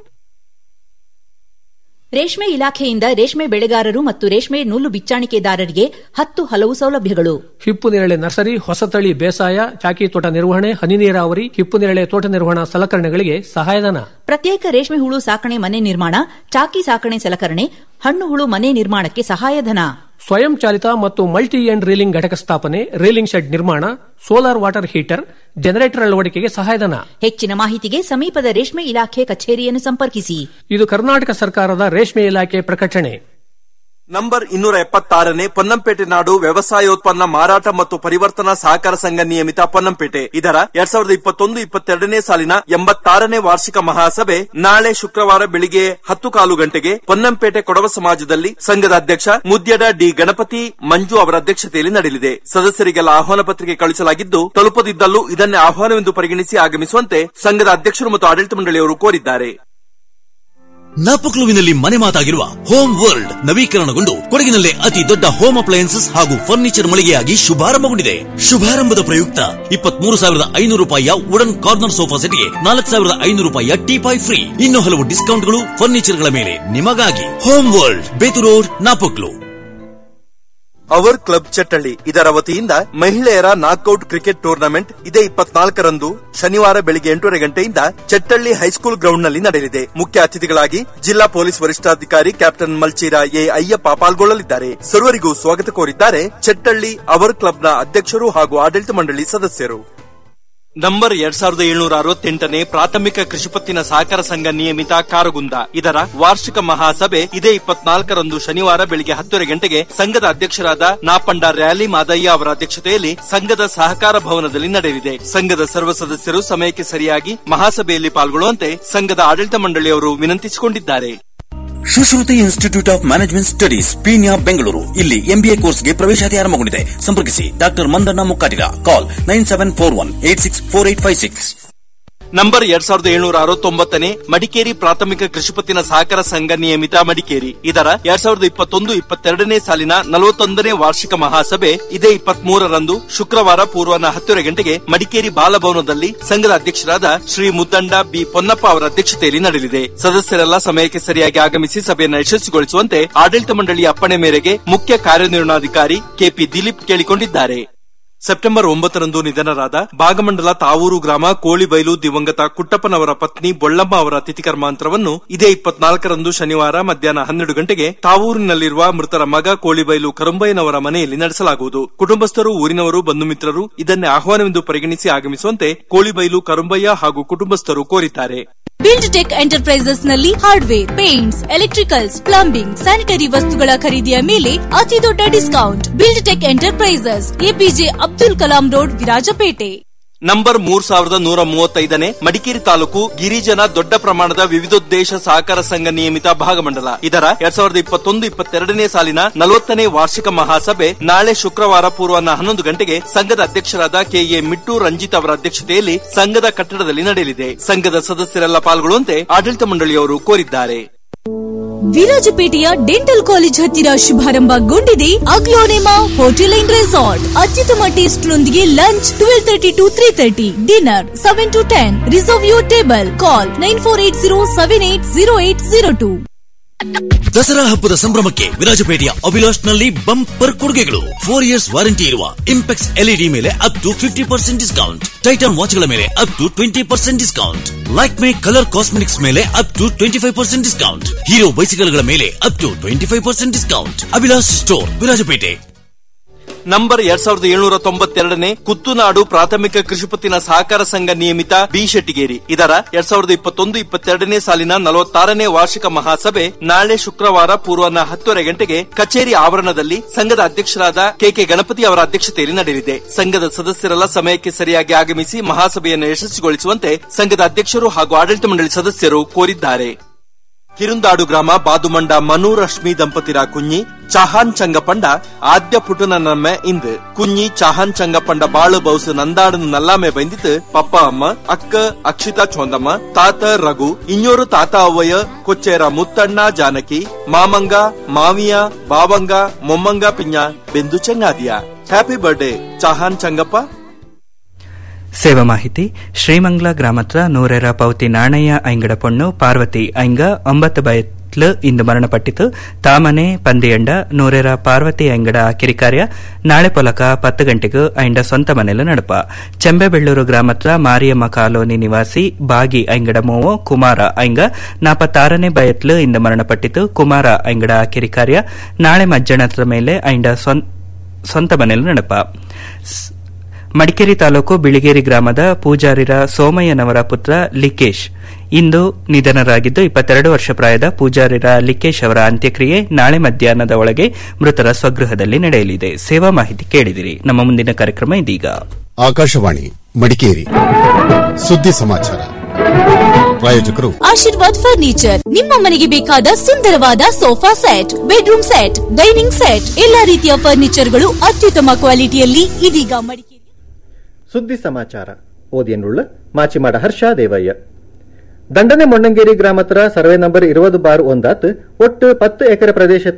ರೇಷ್ಮೆ ಇಲಾಖೆಯಿಂದ ರೇಷ್ಮೆ ಬೆಳೆಗಾರರು ಮತ್ತು ರೇಷ್ಮೆ ನೂಲು ಬಿಚ್ಚಾಣಿಕೆದಾರರಿಗೆ ಹತ್ತು ಹಲವು ಸೌಲಭ್ಯಗಳು ಹಿಪ್ಪು ನೇರಳೆ ನರ್ಸರಿ ಹೊಸತಳಿ ಬೇಸಾಯ ಚಾಕಿ ತೋಟ ನಿರ್ವಹಣೆ ಹನಿ ನೀರಾವರಿ ಹಿಪ್ಪು ನೇರಳೆ ತೋಟ ನಿರ್ವಹಣಾ ಸಲಕರಣೆಗಳಿಗೆ ಸಹಾಯಧನ ಪ್ರತ್ಯೇಕ ರೇಷ್ಮೆ ಹುಳು ಸಾಕಣೆ ಮನೆ ನಿರ್ಮಾಣ ಚಾಕಿ ಸಾಕಣೆ ಸಲಕರಣೆ ಹಣ್ಣು ಹುಳು ಮನೆ ನಿರ್ಮಾಣಕ್ಕೆ ಸಹಾಯಧನ ಸ್ವಯಂ ಚಾಲಿತ ಮತ್ತು ಮಲ್ಟಿ ಎಂಡ್ ರೀಲಿಂಗ್ ಘಟಕ ಸ್ಥಾಪನೆ ರೀಲಿಂಗ್ ಶೆಡ್ ನಿರ್ಮಾಣ ಸೋಲಾರ್ ವಾಟರ್ ಹೀಟರ್ ಜನರೇಟರ್ ಅಳವಡಿಕೆಗೆ ಸಹಾಯಧನ ಹೆಚ್ಚಿನ ಮಾಹಿತಿಗೆ ಸಮೀಪದ ರೇಷ್ಮೆ ಇಲಾಖೆ ಕಚೇರಿಯನ್ನು ಸಂಪರ್ಕಿಸಿ ಇದು ಕರ್ನಾಟಕ ಸರ್ಕಾರದ ರೇಷ್ಮೆ ಇಲಾಖೆ ಪ್ರಕಟಣೆ ನಂಬರ್ ಇನ್ನೂರ ಎಪ್ಪತ್ತಾರನೇ ಪೊನ್ನಂಪೇಟೆ ನಾಡು ವ್ಯವಸಾಯೋತ್ಪನ್ನ ಮಾರಾಟ ಮತ್ತು ಪರಿವರ್ತನಾ ಸಹಕಾರ ಸಂಘ ನಿಯಮಿತ ಪೊನ್ನಂಪೇಟೆ ಇದರ ಎರಡ್ ಸಾವಿರದ ಇಪ್ಪತ್ತೊಂದು ಇಪ್ಪತ್ತೆರಡನೇ ಸಾಲಿನ ಎಂಬತ್ತಾರನೇ ವಾರ್ಷಿಕ ಮಹಾಸಭೆ ನಾಳೆ ಶುಕ್ರವಾರ ಬೆಳಿಗ್ಗೆ ಹತ್ತು ಕಾಲು ಗಂಟೆಗೆ ಪೊನ್ನಂಪೇಟೆ ಕೊಡವ ಸಮಾಜದಲ್ಲಿ ಸಂಘದ ಅಧ್ಯಕ್ಷ ಮುದ್ಯಡ ಡಿ ಗಣಪತಿ ಮಂಜು ಅವರ ಅಧ್ಯಕ್ಷತೆಯಲ್ಲಿ ನಡೆಯಲಿದೆ ಸದಸ್ಯರಿಗೆಲ್ಲ ಆಹ್ವಾನ ಪತ್ರಿಕೆ ಕಳುಹಿಸಲಾಗಿದ್ದು ತಲುಪದಿದ್ದಲ್ಲೂ ಇದನ್ನೇ ಆಹ್ವಾನವೆಂದು ಪರಿಗಣಿಸಿ ಆಗಮಿಸುವಂತೆ ಸಂಘದ ಅಧ್ಯಕ್ಷರು ಮತ್ತು ಆಡಳಿತ ಮಂಡಳಿಯವರು ಕೋರಿದ್ದಾರೆ ನಾಪಕ್ಲುವಿನಲ್ಲಿ ಮನೆ ಮಾತಾಗಿರುವ ಹೋಮ್ ವರ್ಲ್ಡ್ ನವೀಕರಣಗೊಂಡು ಕೊಡಗಿನಲ್ಲೇ ಅತಿ ದೊಡ್ಡ ಹೋಮ್ ಅಪ್ಲಯನ್ಸಸ್ ಹಾಗೂ ಫರ್ನಿಚರ್ ಮಳಿಗೆಯಾಗಿ ಶುಭಾರಂಭಗೊಂಡಿದೆ ಶುಭಾರಂಭದ ಪ್ರಯುಕ್ತ ಇಪ್ಪತ್ಮೂರು ಸಾವಿರದ ಐನೂರು ರೂಪಾಯಿಯ ವುಡನ್ ಕಾರ್ನರ್ ಸೋಫಾ ಸೆಟ್ಗೆ ನಾಲ್ಕು ಸಾವಿರದ ಐನೂರು ರೂಪಾಯಿಯ ಟೀಪಾಯ್ ಫ್ರೀ ಇನ್ನು ಹಲವು ಡಿಸ್ಕೌಂಟ್ಗಳು ಫರ್ನಿಚರ್ಗಳ ಮೇಲೆ ನಿಮಗಾಗಿ home world Bethu road Napoklu our club Chettalli ಇದರ ವತಿಯಿಂದ ಮಹಿಳೆಯರ ನಾಕ್ಔಟ್ ಕ್ರಿಕೆಟ್ ಟೂರ್ನಮೆಂಟ್ ಇದೇ ಇಪ್ಪತ್ನಾಲ್ಕರಂದು ಶನಿವಾರ ಬೆಳಿಗ್ಗೆ ಎಂಟೂವರೆ ಗಂಟೆಯಿಂದ ಚಟ್ಟಳ್ಳಿ ಹೈಸ್ಕೂಲ್ ಗ್ರೌಂಡ್ನಲ್ಲಿ ನಡೆಯಲಿದೆ ಮುಖ್ಯ ಅತಿಥಿಗಳಾಗಿ ಜಿಲ್ಲಾ ಪೊಲೀಸ್ ವರಿಷ್ಠಾಧಿಕಾರಿ ಕ್ಯಾಪ್ಟನ್ ಮಲ್ಚೀರ ಎ ಅಯ್ಯಪ್ಪ ಪಾಲ್ಗೊಳ್ಳಲಿದ್ದಾರೆ ಸರ್ವರಿಗೂ ಸ್ವಾಗತ ಕೋರಿದ್ದಾರೆ ಚಟ್ಟಳ್ಳಿ ಅವರ್ ಕ್ಲಬ್ನ ಅಧ್ಯಕ್ಷರು ಹಾಗೂ ಆಡಳಿತ ಮಂಡಳಿ ಸದಸ್ಯರು ನಂಬರ್ ಎರಡ್ ಸಾವಿರದ ಏಳ್ನೂರ ಅರವತ್ತೆಂಟನೇ ಪ್ರಾಥಮಿಕ ಕೃಷಿಪತ್ತಿನ ಸಹಕಾರ ಸಂಘ ನಿಯಮಿತ ಕಾರಗುಂದ ಇದರ ವಾರ್ಷಿಕ ಮಹಾಸಭೆ ಇದೇ ಇಪ್ಪತ್ನಾಲ್ಕರಂದು ಶನಿವಾರ ಬೆಳಿಗ್ಗೆ ಹತ್ತುವರೆ ಗಂಟೆಗೆ ಸಂಘದ ಅಧ್ಯಕ್ಷರಾದ ನಾಪಂಡ ರ್ಯಾಲಿ ಮಾದಯ್ಯ ಅವರ ಅಧ್ಯಕ್ಷತೆಯಲ್ಲಿ ಸಂಘದ ಸಹಕಾರ ಭವನದಲ್ಲಿ ನಡೆಯಲಿದೆ ಸಂಘದ ಸರ್ವ ಸದಸ್ಯರು ಸಮಯಕ್ಕೆ ಸರಿಯಾಗಿ ಮಹಾಸಭೆಯಲ್ಲಿ ಪಾಲ್ಗೊಳ್ಳುವಂತೆ ಸಂಘದ ಆಡಳಿತ ಮಂಡಳಿಯವರು ವಿನಂತಿಸಿಕೊಂಡಿದ್ದಾರೆ Sushruti institute of management studies Peenya Bengaluru ಇಲ್ಲಿ ಎಂಬಿಎ ಕೋರ್ಸ್ಗೆ ಪ್ರವೇಶಾತಿ ಆರಂಭಗೊಂಡಿದೆ ಸಂಪರ್ಕಿಸಿ doctor Mandanna Mukkatiga call nine seven four one eight six four eight five six number ಎರಡ್ ಸಾವಿರದ ಏಳ್ನೂರ ಅರವತ್ತೊಂಬತ್ತನೇ ಮಡಿಕೇರಿ ಪ್ರಾಥಮಿಕ ಕೃಷಿಪತ್ತಿನ ಸಹಕಾರ ಸಂಘ ನಿಯಮಿತ ಮಡಿಕೇರಿ ಇದರ ಎರಡ್ ಸಾವಿರದ ಇಪ್ಪತ್ತೊಂದು ಇಪ್ಪತ್ತೆರಡನೇ ಸಾಲಿನ ನಲವತ್ತೊಂದನೇ ವಾರ್ಷಿಕ ಮಹಾಸಭೆ ಇದೇ ಇಪ್ಪತ್ಮೂರರಂದು ಶುಕ್ರವಾರ ಪೂರ್ವಾಹ್ನ ಹತ್ತುವರೆ ಗಂಟೆಗೆ ಮಡಿಕೇರಿ ಬಾಲಭವನದಲ್ಲಿ ಸಂಘದ ಅಧ್ಯಕ್ಷರಾದ ಶ್ರೀ ಮುದ್ದಂಡ ಬಿ ಪೊನ್ನಪ್ಪ ಅವರ ಅಧ್ಯಕ್ಷತೆಯಲ್ಲಿ ನಡೆಯಲಿದೆ ಸದಸ್ಯರೆಲ್ಲ ಸಮಯಕ್ಕೆ ಸರಿಯಾಗಿ ಆಗಮಿಸಿ ಸಭೆಯನ್ನು ಯಶಸ್ವಿಗೊಳಿಸುವಂತೆ ಆಡಳಿತ ಮಂಡಳಿಯ ಅಪ್ಪಣೆ ಮೇರೆಗೆ ಮುಖ್ಯ ಕಾರ್ಯನಿರ್ವಹಣಾಧಿಕಾರಿ ಕೆಪಿ ದಿಲೀಪ್ ಕೇಳಿಕೊಂಡಿದ್ದಾರೆ ಸೆಪ್ಟೆಂಬರ್ ಒಂಬತ್ತರಂದು ನಿಧನರಾದ ಭಾಗಮಂಡಲ ತಾವೂರು ಗ್ರಾಮ ಕೋಳಿಬೈಲು ದಿವಂಗತ ಕುಟ್ಟಪ್ಪನವರ ಪತ್ನಿ ಬೊಳ್ಳಮ್ಮ ಅವರ ತಿಥಿ ಕರ್ಮಾಂತರವನ್ನು ಇದೇ ಇಪ್ಪತ್ನಾಲ್ಕರಂದು ಶನಿವಾರ ಮಧ್ಯಾಹ್ನ ಹನ್ನೆರಡು ಗಂಟೆಗೆ ತಾವೂರಿನಲ್ಲಿರುವ ಮೃತರ ಮಗ ಕೋಳಿಬೈಲು ಕರಂಬಯ್ಯನವರ ಮನೆಯಲ್ಲಿ ನಡೆಸಲಾಗುವುದು ಕುಟುಂಬಸ್ಥರು ಊರಿನವರು ಬಂಧು ಮಿತ್ರರು ಇದನ್ನೇ ಆಹ್ವಾನವೆಂದು ಪರಿಗಣಿಸಿ ಆಗಮಿಸುವಂತೆ ಕೋಳಿಬೈಲು ಕರಂಬಯ್ಯ ಹಾಗೂ ಕುಟುಂಬಸ್ಥರು ಕೋರಿದ್ದಾರೆ ಬಿಲ್ಡ್ ಟೆಕ್ ಎಂಟರ್ಪ್ರೈಸಸ್ ನಲ್ಲಿ hardware paints electricals plumbing sanitary ವಸ್ತುಗಳ ಖರೀದಿಯ ಮೇಲೆ ಅತಿ ದೊಡ್ಡ discount build tech enterprises APJ Abdul Kalam road Virajpet number ಮೂರ್ ಸಾವಿರದ ನೂರ ಮೂವತ್ತೈದನೇ ಮಡಿಕೇರಿ ತಾಲೂಕು ಗಿರಿಜನ ದೊಡ್ಡ ಪ್ರಮಾಣದ ವಿವಿಧೋದ್ದೇಶ ಸಹಕಾರ ಸಂಘ ನಿಯಮಿತ ಭಾಗಮಂಡಲ ಇದರ ಎರಡ್ ಸಾವಿರದ ಇಪ್ಪತ್ತೊಂದು ಇಪ್ಪತ್ತೆರಡನೇ ಸಾಲಿನ ನಲವತ್ತನೇ ವಾರ್ಷಿಕ ಮಹಾಸಭೆ ನಾಳೆ ಶುಕ್ರವಾರ ಪೂರ್ವಾಹ್ನ ಹನ್ನೊಂದು ಗಂಟೆಗೆ ಸಂಘದ ಅಧ್ಯಕ್ಷರಾದ ಕೆಎ ಮಿಟ್ಟು ರಂಜಿತ್ ಅವರ ಅಧ್ಯಕ್ಷತೆಯಲ್ಲಿ ಸಂಘದ ಕಟ್ಟಡದಲ್ಲಿ ನಡೆಯಲಿದೆ ಸಂಘದ ಸದಸ್ಯರೆಲ್ಲ ಪಾಲ್ಗೊಳ್ಳುವಂತೆ ಆಡಳಿತ ಮಂಡಳಿಯವರು ಕೋರಿದ್ದಾರೆ ವಿರಾಜಪೇಟೆಯ ಡೆಂಟಲ್ ಕಾಲೇಜ್ ಹತ್ತಿರ ಶುಭಾರಂಭಗೊಂಡಿದೆ ಅಗ್ಲೋನೆಮಾ ಹೋಟೆಲ್ ಅಂಡ್ ರೆಸಾರ್ಟ್ ಅತ್ಯುತ್ತಮ ಟೇಸ್ಟ್ ನೊಂದಿಗೆ lunch twelve thirty to three thirty dinner seven to ten reserve your table call nine four eight zero seven eight zero eight zero two Dasara ಹಬ್ಬದ ಸಂಭ್ರಮಕ್ಕೆ ವಿರಾಜಪೇಟೆಯ ಅಭಿಲಾಷ್ ನಲ್ಲಿ bumper ಕೊಡುಗೆಗಳು four years warranty ಇರುವ Impex LED ಮೇಲೆ up to fifty percent discount Titan ವಾಚ್ಗಳ ಮೇಲೆ up to twenty percent discount Lakme colour cosmetics ಮೇಲೆ up to twenty five percent discount hero ಬೈಸಿಕಲ್ಗಳ ಮೇಲೆ up to twenty five percent discount Abhilash store Virajpet number ಎರಡ್ ಸಾವಿರದ ಏಳ್ನೂರ ತೊಂಬತ್ತೆರಡನೇ ಕುತ್ತುನಾಡು ಪ್ರಾಥಮಿಕ ಕೃಷಿಪತ್ತಿನ ಸಹಕಾರ ಸಂಘ ನಿಯಮಿತ ಬಿ ಶೆಟ್ಟಿಗೇರಿ ಇದರ ಎರಡ್ ಸಾವಿರದ ಇಪ್ಪತ್ತೊಂದು ಇಪ್ಪತ್ತೆರಡನೇ ಸಾಲಿನ ನಲವತ್ತಾರನೇ ವಾರ್ಷಿಕ ಮಹಾಸಭೆ ನಾಳೆ ಶುಕ್ರವಾರ ಪೂರ್ವಾಹ್ನ ಹತ್ತುವರೆ ಗಂಟೆಗೆ ಕಚೇರಿ ಆವರಣದಲ್ಲಿ ಸಂಘದ ಅಧ್ಯಕ್ಷರಾದ ಕೆಕೆ ಗಣಪತಿ ಅವರ ಅಧ್ಯಕ್ಷತೆಯಲ್ಲಿ ನಡೆಯಲಿದೆ ಸಂಘದ ಸದಸ್ಯರೆಲ್ಲ ಸಮಯಕ್ಕೆ ಸರಿಯಾಗಿ ಆಗಮಿಸಿ ಮಹಾಸಭೆಯನ್ನು ಯಶಸ್ವಿಗೊಳಿಸುವಂತೆ ಸಂಘದ ಅಧ್ಯಕ್ಷರು ಹಾಗೂ ಆಡಳಿತ ಮಂಡಳಿ ಸದಸ್ಯರು ಕೋರಿದ್ದಾರೆ ಕಿರುಂದಾಡು ಗ್ರಾಮ ಬಾದುಮಂಡ ಮನು ರಶ್ಮಿ ದಂಪತಿರ ಕುഞ്ഞി ಚಹಾನ್ ಚಂಗಪಂಡ ಆದ್ಯ ಪುಟನ ನಮ್ಮೆ ಇಂದು ಕುഞ്ഞി ಚಹಾನ್ ಚಂಗಪಂಡ ಬಾಳು ಬೌಸು ನಂದಾಡನು ನಲ್ಲಾಮೆ ಬಂದಿತ್ತು ಪಪ್ಪ ಅಮ್ಮ ಅಕ್ಕ ಅಕ್ಷಿತಾ ಚೋಂದಮ್ಮ ತಾತ ರಘು ಇನ್ನೋರು ತಾತ ಅವ್ವಯ್ಯ ಕೊಚ್ಚೇರ ಮುತ್ತಣ್ಣ ಜಾನಕಿ ಮಾಮಂಗ ಮಾವಿಯ ಬಾವಂಗ ಮೊಮ್ಮಂಗ ಪಿಂಜ ಬೆಂದು ಚೆಂಗಾದಿಯ ಹ್ಯಾಪಿ ಬರ್ಡೇ ಚಹಾನ್ ಚಂಗಪ್ಪ ಸೇವಾ ಮಾಹಿತಿ ಶ್ರೀಮಂಗ್ಲ ಗ್ರಾಮದ ನೂರೆರ ಪೌತಿ ನಾಣಯ್ಯ ಐಂಗಡ ಪೊಣ್ಣು ಪಾರ್ವತಿ ಐಂಗ ಒಂಬತ್ತು ಬಯತ್ಲು ಇಂದು ಮರಣಪಟ್ಟಿತು ತಾಮನೆ ಪಂದಿಯಂಡ ನೂರೆರ ಪಾರ್ವತಿ ಐಂಗಡ ಆಕಿರಿ ಕಾರ್ಯ ನಾಳೆ ಪೊಲಕ ಪತ್ತು ಗಂಟೆಗೂ ಐಂಡ ಸ್ವಂತ ಮನೆಲು ನಡಪ ಚೆಂಬೆಬೆಳ್ಳೂರು ಗ್ರಾಮದ ಮಾರಿಯಮ್ಮ ಕಾಲೋನಿ ನಿವಾಸಿ ಬಾಗಿ ಐಂಗಡ ಮೋವೋ ಕುಮಾರ ಐಂಗ ನಾಪತ್ತಾರನೇ ಬಯತ್ಲು ಇಂದು ಮರಣಪಟ್ಟಿತು ಕುಮಾರ ಐಂಗಡ ಆಕಿರಿ ಕಾರ್ಯ ನಾಳೆ ಮಜ್ಜನದ ಮೇಲೆ ಐಂಡ ಸ್ವಂತ ಮನೆಲು ನಡಪ ಮಡಿಕೇರಿ ತಾಲೂಕು ಬಿಳಿಗೇರಿ ಗ್ರಾಮದ ಪೂಜಾರಿರ ಸೋಮಯ್ಯನವರ ಪುತ್ರ ಲಿಕೇಶ್ ಇಂದು ನಿಧನರಾಗಿದ್ದು ಇಪ್ಪತ್ತೆರಡು ವರ್ಷ ಪ್ರಾಯದ ಪೂಜಾರಿರ ಲಿಕೇಶ್ ಅವರ ಅಂತ್ಯಕ್ರಿಯೆ ನಾಳೆ ಮಧ್ಯಾಹ್ನದ ಒಳಗೆ ಮೃತರ ಸ್ವಗೃಹದಲ್ಲಿ ನಡೆಯಲಿದೆ ಸೇವಾ ಮಾಹಿತಿ ಕೇಳಿದಿರಿ ನಮ್ಮ ಮುಂದಿನ ಕಾರ್ಯಕ್ರಮ ಇದೀಗ ಆಕಾಶವಾಣಿ ಮಡಿಕೇರಿ ಸುದ್ದಿ ಸಮಾಚಾರ ಪ್ರಾಯೋಜಕರು ಆಶೀರ್ವಾದ್ ಫರ್ನಿಚರ್ ನಿಮ್ಮ ಮನೆಗೆ ಬೇಕಾದ ಸುಂದರವಾದ sofa set bedroom set dining set ಎಲ್ಲಾ ರೀತಿಯ ಫರ್ನಿಚರ್ಗಳು ಅತ್ಯುತ್ತಮ ಕ್ವಾಲಿಟಿಯಲ್ಲಿ ಇದೀಗ ಮಡಿಕೇರಿ ಸುದ್ದಿ ಸಮಾಚಾರ ಓದಿಯನ್ನುಳ್ಳ ಮಾಚಿಮಾಡ ಹರ್ಷ ದೇವಯ್ಯ ದಂಡನೆ ಮೊಣ್ಣಂಗೇರಿ ಗ್ರಾಮತ್ರ ಸರ್ವೆ ನಂಬರ್ ഇരുപത് ബാർ ഒന്നാത്ത് ഒട്ട് പത്ത് ഏക്കർ പ്രദേശത്ത്